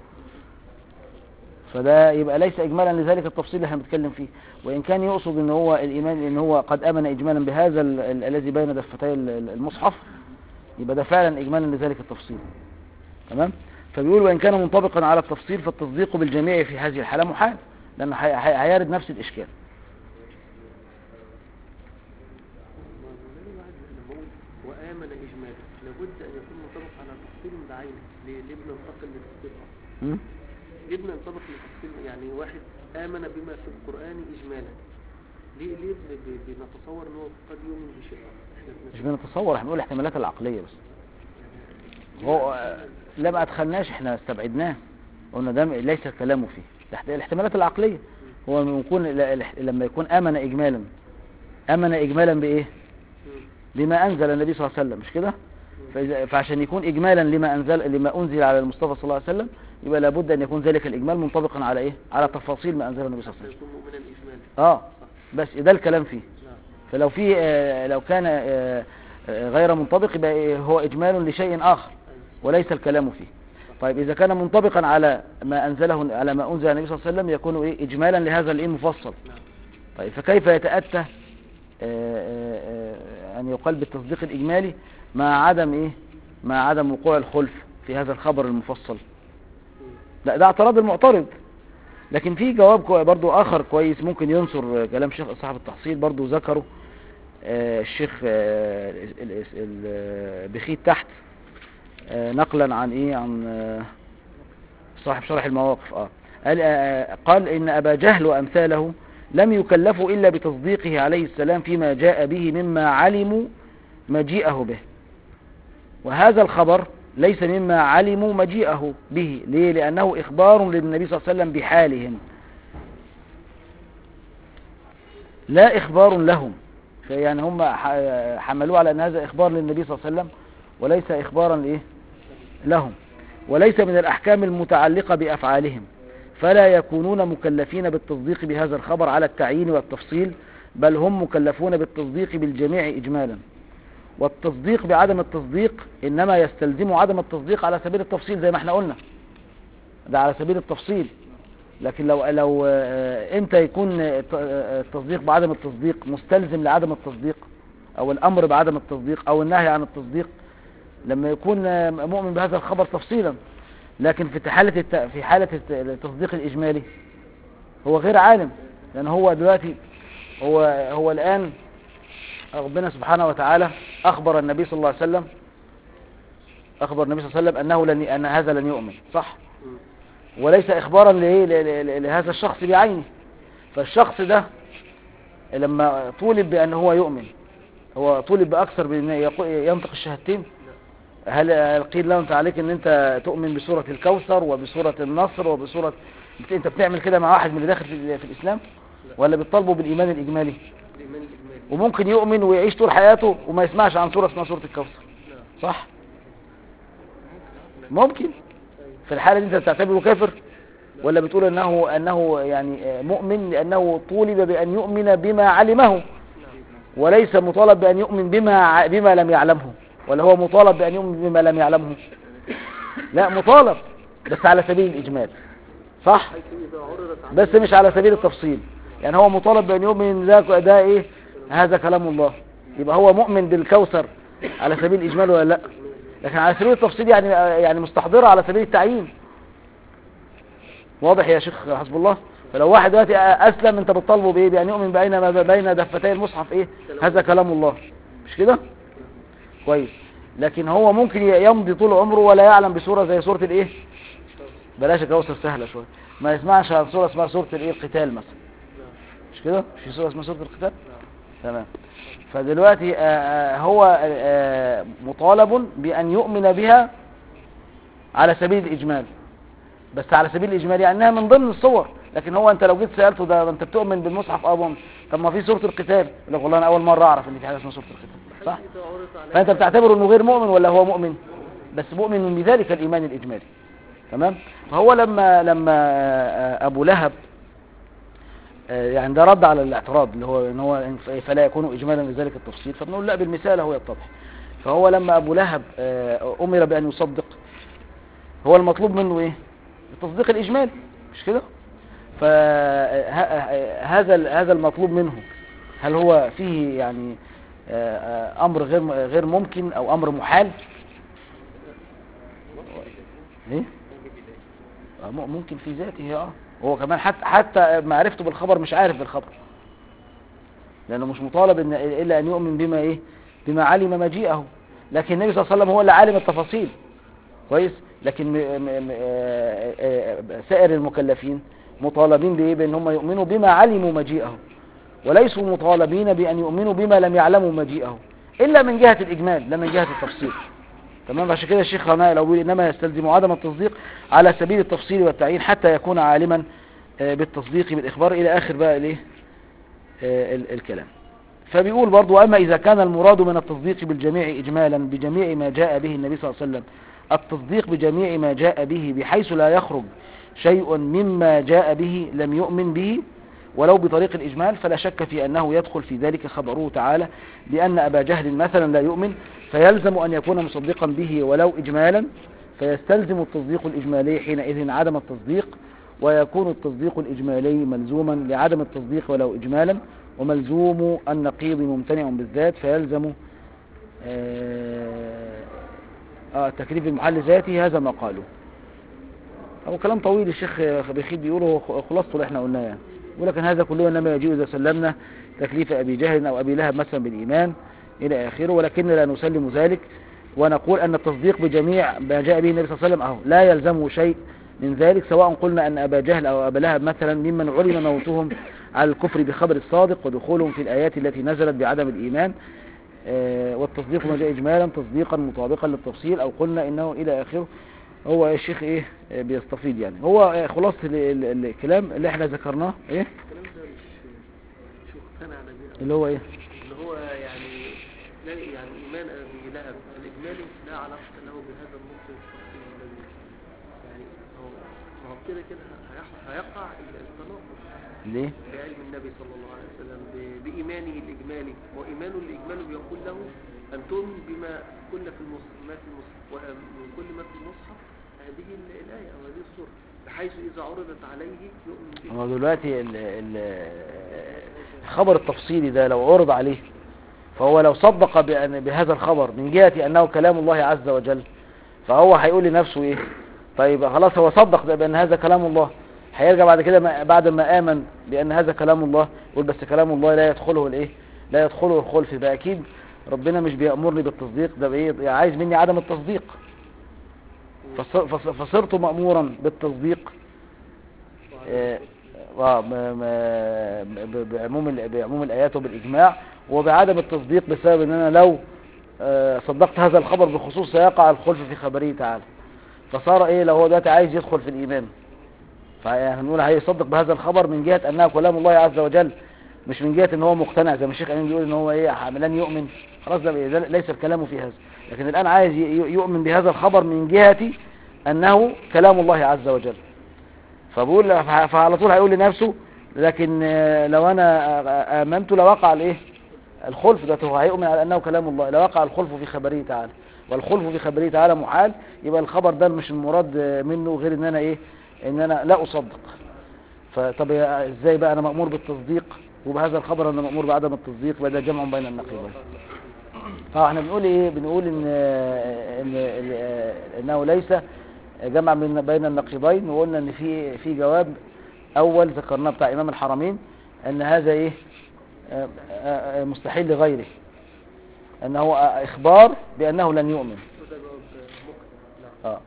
فده يبقى ليس اجمالا لذلك التفصيل اللي احنا بنتكلم فيه وان كان يقصد ان هو الايمان ان هو قد امن اجمالا بهذا ال- ال- الذي بين دفتي ال- ال- المصحف يبقى ده فعلا اجمالا لذلك التفصيل تمام فبيقول وان كان منطبقا على التفصيل فالتصديق بالجميع في هذه الحاله محال لان هي- هي- هيرد نفس الاشكال والله الواحد لما اقول وآمن إجمالا لابد أن يكون منطبق على تفصيل بعينه ليه ليه بننتقل للتفصيل آخر؟ م? ليه بننطبق لتفصيل يعني واحد آمن بما في القرآن إجمالا ليه ليه بن- ب- بنتصور ان هو قد يؤمن بشيء آخر؟ احنا مش بنت- بنتصور احنا بنقول الاحتمالات العقليه بس هو لا ما ادخلناش احنا استبعدناه قلنا ده ليس الكلام فيه الاحت- الاحتمالات العقليه هو لما يكون لما يكون امن اجمالا امن اجمالا بايه مم. بما انزل النبي صلى الله عليه وسلم مش كده فإذا فعشان يكون اجمالا لما انزل لما انزل على المصطفى صلى الله عليه وسلم يبقى لابد ان يكون ذلك الاجمال منطبقا على ايه على تفاصيل ما انزله النبي صلى الله عليه وسلم فيكون مؤمنا إجمالا اه بس ده الكلام فيه نعم فلو في آه، لو كان آه، آه، غير منطبق يبقى إيه؟ هو اجمال لشيء اخر أيوة. وليس الكلام فيه طيب اذا كان منطبقا على ما انزله على ما انزل النبي صلى الله عليه وسلم يكون ايه اجمالا لهذا الايه المفصل نعم طيب فكيف يتاتى آه، آه، آه، ان يقال بالتصديق الاجمالي مع عدم ايه مع عدم وقوع الخلف في هذا الخبر المفصل مم. لا ده اعتراض المعترض لكن في جواب كوي برضو اخر كويس ممكن ينصر آه، كلام شيخ صاحب التحصيل برضو ذكره آه، الشيخ آه، ال- ال- ال- آه، بخيت تحت آه، نقلا عن ايه عن آه، صاحب شرح المواقف اه قال, آه، قال ان ابا جهل وامثاله لم يكلفوا الا بتصديقه عليه السلام فيما جاء به مما علموا مجيئه به وهذا الخبر ليس مما علموا مجيئه به ليه لأنه إخبار للنبي صلى الله عليه وسلم بحالهم لا إخبار لهم فيعني هم ح- حملوه على أن هذا إخبار للنبي صلى الله عليه وسلم وليس إخبارا لإيه لهم وليس من الأحكام المتعلقة بأفعالهم فلا يكونون مكلفين بالتصديق بهذا الخبر على التعيين والتفصيل بل هم مكلفون بالتصديق بالجميع إجمالا والتصديق بعدم التصديق إنما يستلزم عدم التصديق على سبيل التفصيل زي ما احنا قلنا ده على سبيل التفصيل لكن لو لو آه، امتى يكون آه، الت- آه، التصديق بعدم التصديق مستلزم لعدم التصديق او الامر بعدم التصديق او النهي عن التصديق لما يكون آه، مؤمن بهذا الخبر تفصيلا لكن في حالة الت... في حالة الت- التصديق الإجمالي هو غير عالم لأن هو دلوقتي هو هو الآن ربنا سبحانه وتعالى أخبر النبي صلى الله عليه وسلم أخبر النبي صلى الله عليه وسلم أنه لن أن هذا لن يؤمن صح مم. وليس إخبارا لإيه ل- ل- لهذا الشخص بعينه فالشخص ده لما طولب بأن هو يؤمن هو طولب بأكثر بأن يقو- ينطق الشهادتين هل هل قيل له انت عليك ان انت تؤمن بسورة الكوثر وبسورة النصر وبسورة انت- انت بتعمل كده مع واحد من اللي داخل في, في الاسلام ولا بتطالبه بالايمان الاجمالي الإيمان الإجمالي وممكن يؤمن ويعيش طول حياته وما يسمعش عن سورة اسمها سورة الكوثر نعم صح ممكن في الحالة دي انت بتعتبره كافر ولا بتقول انه انه يعني آه، مؤمن لانه طولب بان يؤمن بما علمه وليس مطالب بان يؤمن بما ع- بما لم يعلمه ولا هو مطالب بان يؤمن بما لم يعلمه لا مطالب بس على سبيل الاجمال صح حيث إذا عرضت عليه بس مش على سبيل التفصيل يعني هو مطالب بان يؤمن ان ده ده ايه هذا كلام الله يبقى هو مؤمن بالكوثر على سبيل الاجمال ولا لا لكن على سبيل التفصيل يعني يعني مستحضرة على سبيل التعيين واضح يا شيخ حسب الله فلو واحد دلوقتي اسلم انت بتطالبه بايه بان يؤمن بين ما بين دفتي المصحف ايه هذا كلام الله مش كده كويس لكن هو ممكن يمضي طول عمره ولا يعلم بسورة زي سورة الايه بلاش الكوثر سهلة شوية ما يسمعش عن سورة اسمها سورة الايه القتال مثلا مش كده مش في سورة اسمها سورة القتال تمام فدلوقتي آه، آه، هو آه، مطالب بأن يؤمن بها على سبيل الإجمال بس على سبيل الإجمال يعني أنها من ضمن الصور لكن هو أنت لو جيت سألته ده أنت بتؤمن بالمصحف أه بؤمن. طب ما في سورة القتال يقول لك والله أنا أول مرة أعرف إن في حاجة اسمها سورة القتال صح إذا عرض عليه فأنت بتعتبره أنه غير مؤمن ولا هو مؤمن بس مؤمن بذلك الإيمان الإجمالي تمام فهو لما لما آه، أبو لهب آه، يعني ده رد على الاعتراض اللي هو ان هو فلا يكون اجمالا لذلك التفصيل فبنقول لا بالمثال هو يتضح فهو لما ابو لهب آه، امر بان يصدق هو المطلوب منه ايه التصديق الاجمالي مش كده فهذا هذا المطلوب منه هل هو فيه يعني آه، آه، امر غير غير ممكن او امر محال ايه آه، م- ممكن في ذاته اه هو كمان حتى حتى معرفته بالخبر مش عارف بالخبر لانه مش مطالب إن الا ان يؤمن بما ايه بما علم مجيئه لكن النبي صلى الله عليه وسلم هو اللي عالم التفاصيل كويس لكن م م م آه، آه، سائر المكلفين مطالبين بايه بان هم يؤمنوا بما علموا مجيئه وليسوا مطالبين بان يؤمنوا بما لم يعلموا مجيئه الا من جهه الاجمال لا من جهه التفصيل تمام عشان كده الشيخ رناء لو بيقول انما يستلزم عدم التصديق على سبيل التفصيل والتعيين حتى يكون عالما آه، بالتصديق بالاخبار الى اخر بقى الايه آه، ال- الكلام فبيقول برضو اما اذا كان المراد من التصديق بالجميع اجمالا بجميع ما جاء به النبي صلى الله عليه وسلم التصديق بجميع ما جاء به بحيث لا يخرج شيء مما جاء به لم يؤمن به ولو بطريق الإجمال فلا شك في أنه يدخل في ذلك خبره تعالى بأن أبا جهل مثلا لا يؤمن فيلزم أن يكون مصدقا به ولو إجمالا فيستلزم التصديق الإجمالي حينئذ عدم التصديق ويكون التصديق الإجمالي ملزوما لعدم التصديق ولو إجمالا وملزوم النقيض ممتنع بالذات فيلزم آه آه تكليف المحل ذاتي هذا ما قالوا هو كلام طويل الشيخ بخيت بيقوله هو خلاصته اللي احنا قلناه يعني يقول لك ان هذا كله انما يجيء اذا سلمنا تكليف ابي جهل او ابي لهب مثلا بالايمان الى اخره ولكن لا نسلم ذلك ونقول ان التصديق بجميع ما جاء به النبي صلى الله عليه وسلم اهو لا يلزمه شيء من ذلك سواء قلنا ان ابا جهل او ابا لهب مثلا ممن علم موتهم على الكفر بخبر الصادق ودخولهم في الايات التي نزلت بعدم الايمان آه، والتصديق ما جاء اجمالا تصديقا مطابقا للتفصيل او قلنا انه الى اخره هو الشيخ ايه آه، بيستفيد يعني هو آه، خلاصة ال- ال- الكلام اللي احنا ذكرناه ايه الكلام ده مش مش مقتنع انا بيه اللي هو ايه اللي هو يعني لا يعني ايمان ابي لهب الاجمالي لا علاقه له بهذا النص التفصيلي الذي يعني هو ما هو كده كده هيح- هيقع التناقض ليه بعلم النبي صلى الله عليه وسلم ب- بإيمانه الإجمالي وإيمانه الإجمالي بيقول له أن تؤمن بما كل في المصحف ما في المصحف ومن كل ما في المصحف هذه ال- الآية أو هذه السورة بحيث إذا عرضت عليه يؤمن بها هو دلوقتي ال- ال- الخبر التفصيلي ده لو عرض عليه فهو لو صدق بأن بهذا الخبر من جهة أنه كلام الله عز وجل فهو هيقول لنفسه إيه طيب خلاص هو صدق بأن هذا كلام الله هيرجع بعد كده ما- بعد ما آمن بأن هذا كلام الله يقول بس كلام الله لا يدخله الإيه لا يدخله الخلف يبقى أكيد ربنا مش بيأمرني بالتصديق ده بإيه عايز مني عدم التصديق فص- فص- فصرت مأمورا بالتصديق آه، آه، م- م- ب- بعموم ال- بعموم الآيات وبالإجماع وبعدم التصديق بسبب أن أنا لو آه، صدقت هذا الخبر بخصوص سيقع الخلف في خبره تعالى فصار إيه لو هو دلوقتي عايز يدخل في الإيمان فهنقول هيصدق بهذا الخبر من جهة أنه كلام الله عز وجل مش من جهة ان هو مقتنع زي ما الشيخ امين بيقول ان هو ايه لن يؤمن خلاص ده ده ليس الكلام في هذا لكن الان عايز ي- يؤمن بهذا الخبر من جهة انه كلام الله عز وجل فبقول فع- فعلى طول هيقول لنفسه لكن آه، لو انا آه، امنت لوقع الايه الخلف ده هو هيؤمن على انه كلام الله لوقع الخلف في خبره تعالى والخلف في خبره تعالى محال يبقى الخبر ده مش المراد آه، منه غير ان انا ايه ان انا لا اصدق فطب يا- ازاي بقى انا مأمور بالتصديق وبهذا الخبر انا مأمور بعدم التصديق وده جمع بين النقيضين فاحنا بنقول ايه بنقول ان ان إن- انه ليس جمع من بين النقيضين وقلنا ان في في جواب اول ذكرناه بتاع امام الحرمين ان هذا ايه آه، آه، آه، مستحيل لغيره انه اخبار بانه لن يؤمن وده جواب مقنع نعم اه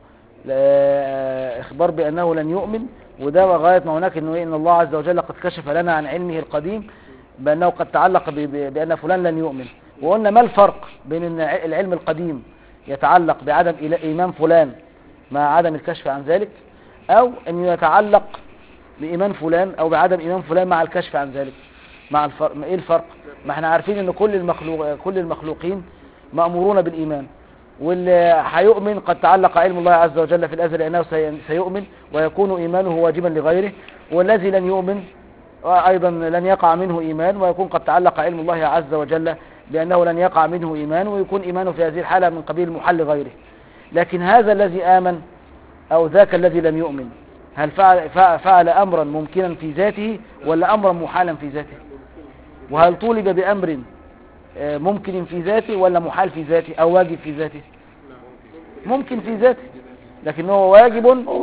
لا- اخبار بانه لن يؤمن وده غايه ما هناك انه إيه؟ ان الله عز وجل قد كشف لنا عن علمه القديم بانه قد تعلق ب- ب- بان فلان لن يؤمن وقلنا ما الفرق بين ان ع- العلم القديم يتعلق بعدم إيلا- ايمان فلان مع عدم الكشف عن ذلك او انه يتعلق بايمان فلان او بعدم ايمان فلان مع الكشف عن ذلك مع الفرق ما ايه الفرق ما احنا عارفين ان كل المخلوق كل المخلوقين مأمورون بالايمان واللي هيؤمن قد تعلق علم الله عز وجل في الازل انه سي- سيؤمن ويكون ايمانه واجبا لغيره والذي لن يؤمن ايضا لن يقع منه ايمان ويكون قد تعلق علم الله عز وجل بانه لن يقع منه ايمان ويكون ايمانه في هذه الحاله من قبيل محل غيره لكن هذا الذي امن او ذاك الذي لم يؤمن هل فعل, فعل- فعل امرا ممكنا في ذاته ولا امرا محالا في ذاته وهل طولب بامر آه، ممكن في ذاته ولا محال في ذاته او واجب في ذاته ممكن في ذاته لكن هو واجب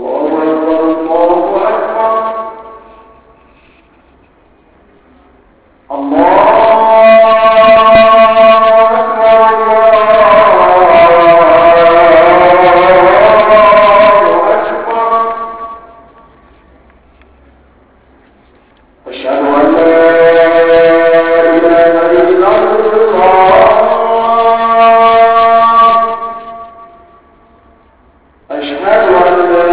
أشهد أن لا إله إلا الله أشهد أن لا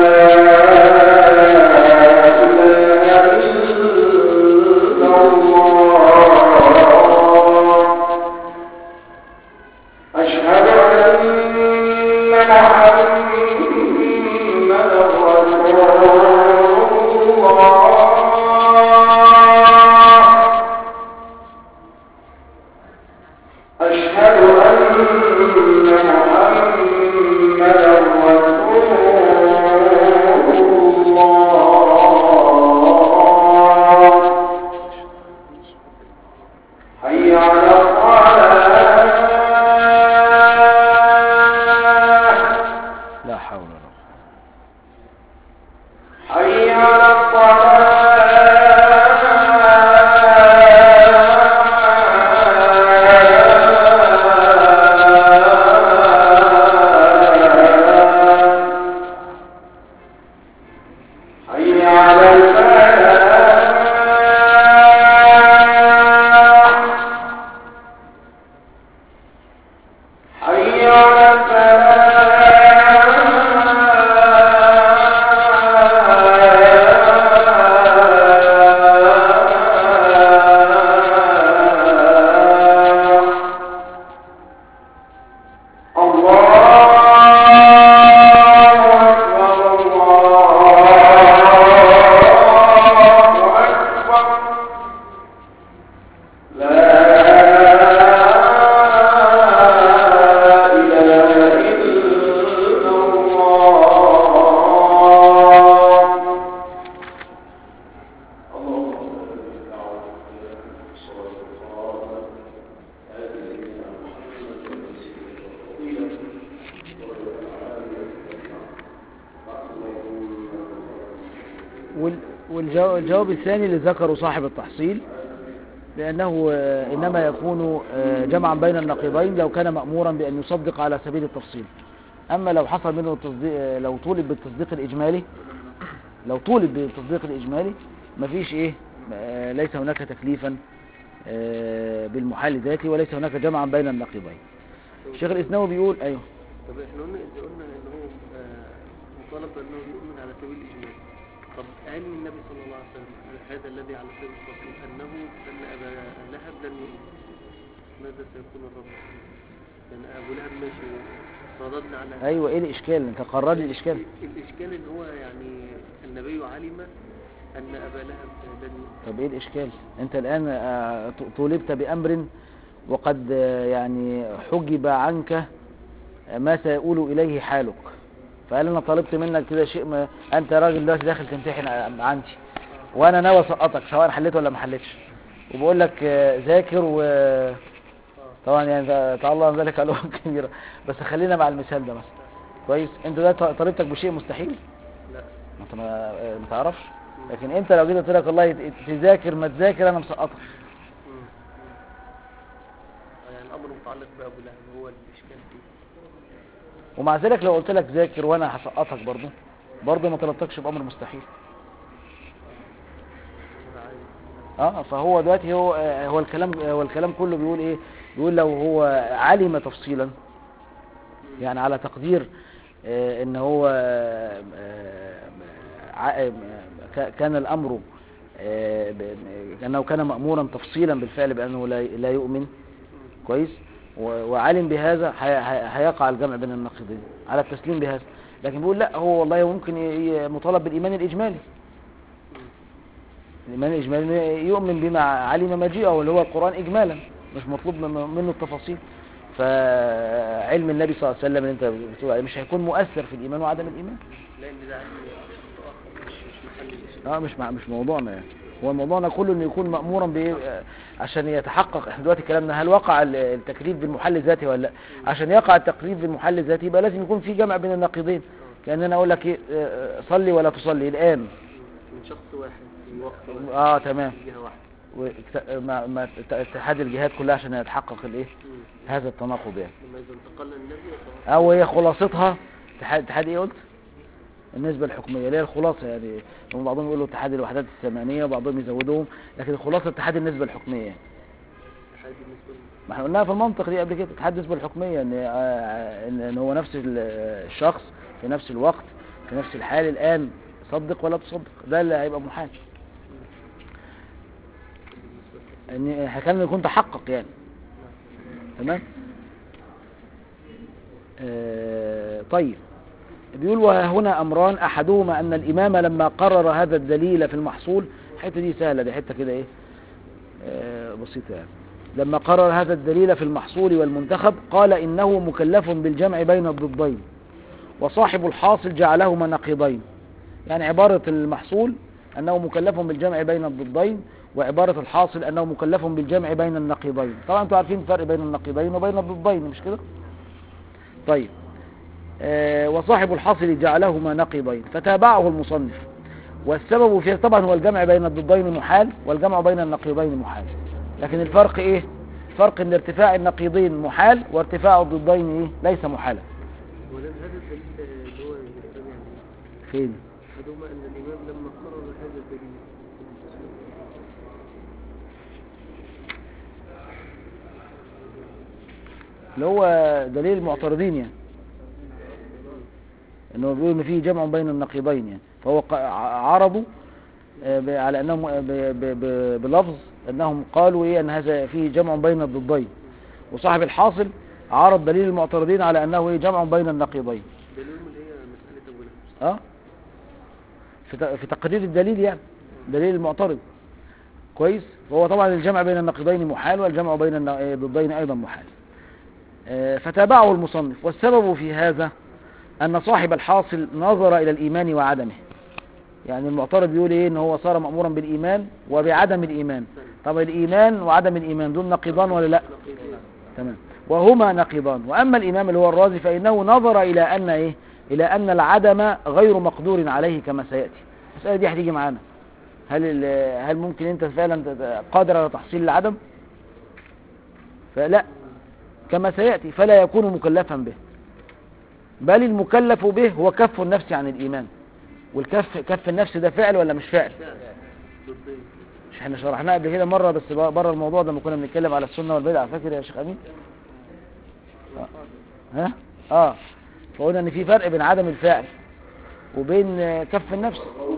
إله إلا الله أشهد أن محمدا رسول الله أشهد أن محمدا رسول الله حي على الصلاة لا حول ولا قوة حي على الصلاة حي على الفلاح حي على الفلاح الله أكبر الله أكبر لا إله إلا الله الجو- الجواب الثاني اللي ذكره صاحب التحصيل بأنه آه، إنما يكون آه، جمعا بين النقيضين لو كان مأمورا بأن يصدق على سبيل التفصيل أما لو حصل منه التصديق آه، لو طولب بالتصديق الإجمالي لو طولب بالتصديق الإجمالي مفيش إيه آه، ليس هناك تكليفا آه، بالمحال ذاتي وليس هناك جمعا بين النقيضين الشيخ الإسناوي بيقول أيوه طب احنا قلنا اذا قلنا ان هو آه، مطالب بانه يؤمن على سبيل الاجمال طب علم النبي صلى الله عليه وسلم هذا الذي على سبيل التفصيل انه ان ابا لهب لن يؤمن ماذا سيكون الرب يعني ابو لهب ماشي رددنا على أيوه إيه الإشكال أنت قرر لي الإشكال الاشكال ان هو يعني النبي علم ان ابا لهب لن يؤمن طب ايه الاشكال انت الان آه، ط- طولبت بامر وقد آه، يعني حجب عنك ما سيقول اليه حالك فقال انا طلبت منك كده شيء ما انت راجل دلوقتي داخل تمتحن ع- عندي وانا ناوي اسقطك سواء حليت ولا ما حليتش وبقول لك آه، ذاكر و طبعا يعني ده- تعالى الله عن ذلك علوم كبيره بس خلينا مع المثال ده مثلا كويس انت ده ط- طلبتك بشيء مستحيل لا ما انت ما آه، ما تعرفش لكن انت لو جيت قلت لك والله ت- تذاكر ما تذاكر انا مسقطك مم. مم. يعني الامر متعلق بابو لهب هو الاشكال فيه ومع ذلك لو قلت لك ذاكر وانا هسقطك برضه برضه ما طلبتكش بامر مستحيل أنا عايز اه فهو دلوقتي هو آه، هو الكلام هو الكلام كله بيقول ايه بيقول لو هو علم تفصيلا يعني على تقدير آه، ان هو آه، آه، ع- آه، ك- كان الامر آه، ب- انه كان مامورا تفصيلا بالفعل بانه لا لا يؤمن كويس و- وعلم بهذا هي- هي- هيقع الجمع بين النقيضين على التسليم بهذا لكن بيقول لا هو والله ممكن ي- ي- مطالب بالايمان الاجمالي الإيمان الإجمالي يؤمن بما علم مجيئه واللي هو القرآن إجمالا مش مطلوب من- منه التفاصيل فعلم النبي صلى الله عليه وسلم اللي انت بتقول عليه مش هيكون مؤثر في الإيمان وعدم الإيمان لان ده علم اخر مش مش محل الاشكال اه مش مع مش موضوعنا يعني هو موضوعنا كله انه يكون مأمورا ب عشان يتحقق احنا دلوقتي كلامنا هل وقع ال- التكليف بالمحل الذاتي ولا لا عشان يقع التكليف بالمحل الذاتي يبقى لازم يكون في جمع بين النقيضين كأن انا اقول لك ايه آه، صلي ولا تصلي الآن من شخص واحد في وقت واحد اه تمام في جهه واحده واكت- مع مع اتحاد الجهات كلها عشان يتحقق الايه مم. هذا التناقض يعني لما اذا انتقل النبي وصار او هي خلاصتها اتحاد اتحاد ايه قلت النسبة الحكمية اللي هي الخلاصة يعني هم بعضهم يقولوا اتحاد الوحدات الثمانية وبعضهم يزودوهم لكن الخلاصة اتحاد النسبة الحكمية يعني. اتحاد بالنسبه لي ما احنا قلناها في المنطق دي قبل كده اتحاد النسبة الحكمية ان آه، ان إن هو نفس ال- الشخص في نفس الوقت في نفس الحال الان صدق ولا تصدق ده اللي هيبقى محال ان كان يكون تحقق يعني تمام آه طيب بيقول وهنا أمران أحدهما أن الإمام لما قرر هذا الدليل في المحصول الحته دي سهلة دي حتة كده إيه آه بسيطة يعني لما قرر هذا الدليل في المحصول والمنتخب قال إنه مكلف بالجمع بين الضدين وصاحب الحاصل جعلهما نقيضين يعني عبارة المحصول أنه مكلف بالجمع بين الضدين وعبارة الحاصل أنه مكلف بالجمع بين النقيضين طبعا أنتوا عارفين الفرق بين النقيضين وبين الضدين مش كده طيب آه، وصاحب الحاصل جعلهما نقيضين فتابعه المصنف والسبب في طبعا هو الجمع بين الضدين محال والجمع بين النقيضين محال لكن الفرق ايه فرق ان ارتفاع النقيضين محال وارتفاع الضدين ايه ليس محالا ولم هذا الدليل آه، اللي هو الإسلام يعني فين أحدهما أن الإمام لما قرر هذا الدليل اللي هو دليل المعترضين يعني انه بيقول ان في جمع بين النقيضين يعني فهو ق- ع- عرضوا آه، ب- على انهم آه، ب- ب- ب- بلفظ انهم قالوا ايه ان هذا فيه جمع بين الضدين وصاحب الحاصل عرض دليل المعترضين على انه ايه جمع بين النقيضين دليلهم اللي هي مسألة أبو لهب اه في ت- في تقرير الدليل يعني دليل المعترض كويس وهو طبعا الجمع بين النقيضين محال والجمع بين الن- الضدين ايضا محال آه، فتابعه المصنف والسبب في هذا ان صاحب الحاصل نظر الى الايمان وعدمه يعني المعترض بيقول ايه ان هو صار مأمورا بالايمان وبعدم الايمان طب الايمان وعدم الايمان دول نقيضان ولا لا تمام وهما نقيضان واما الامام اللي هو الرازي فانه نظر الى ان ايه الى ان العدم غير مقدور عليه كما سياتي المساله دي هتيجي معانا هل ال- هل ممكن انت فعلا تت- قادر على تحصيل العدم فلا كما سيأتي فلا يكون مكلفا به بل المكلف به هو كف النفس عن الإيمان والكف كف النفس ده فعل ولا مش فعل ضدين مش احنا شرحناه قبل كده مرة بس بره الموضوع ده لما كنا بنتكلم على السنة والبدعة فاكر يا شيخ أمين آه. ها اه فقلنا ان في فرق بين عدم الفعل وبين آه، كف النفس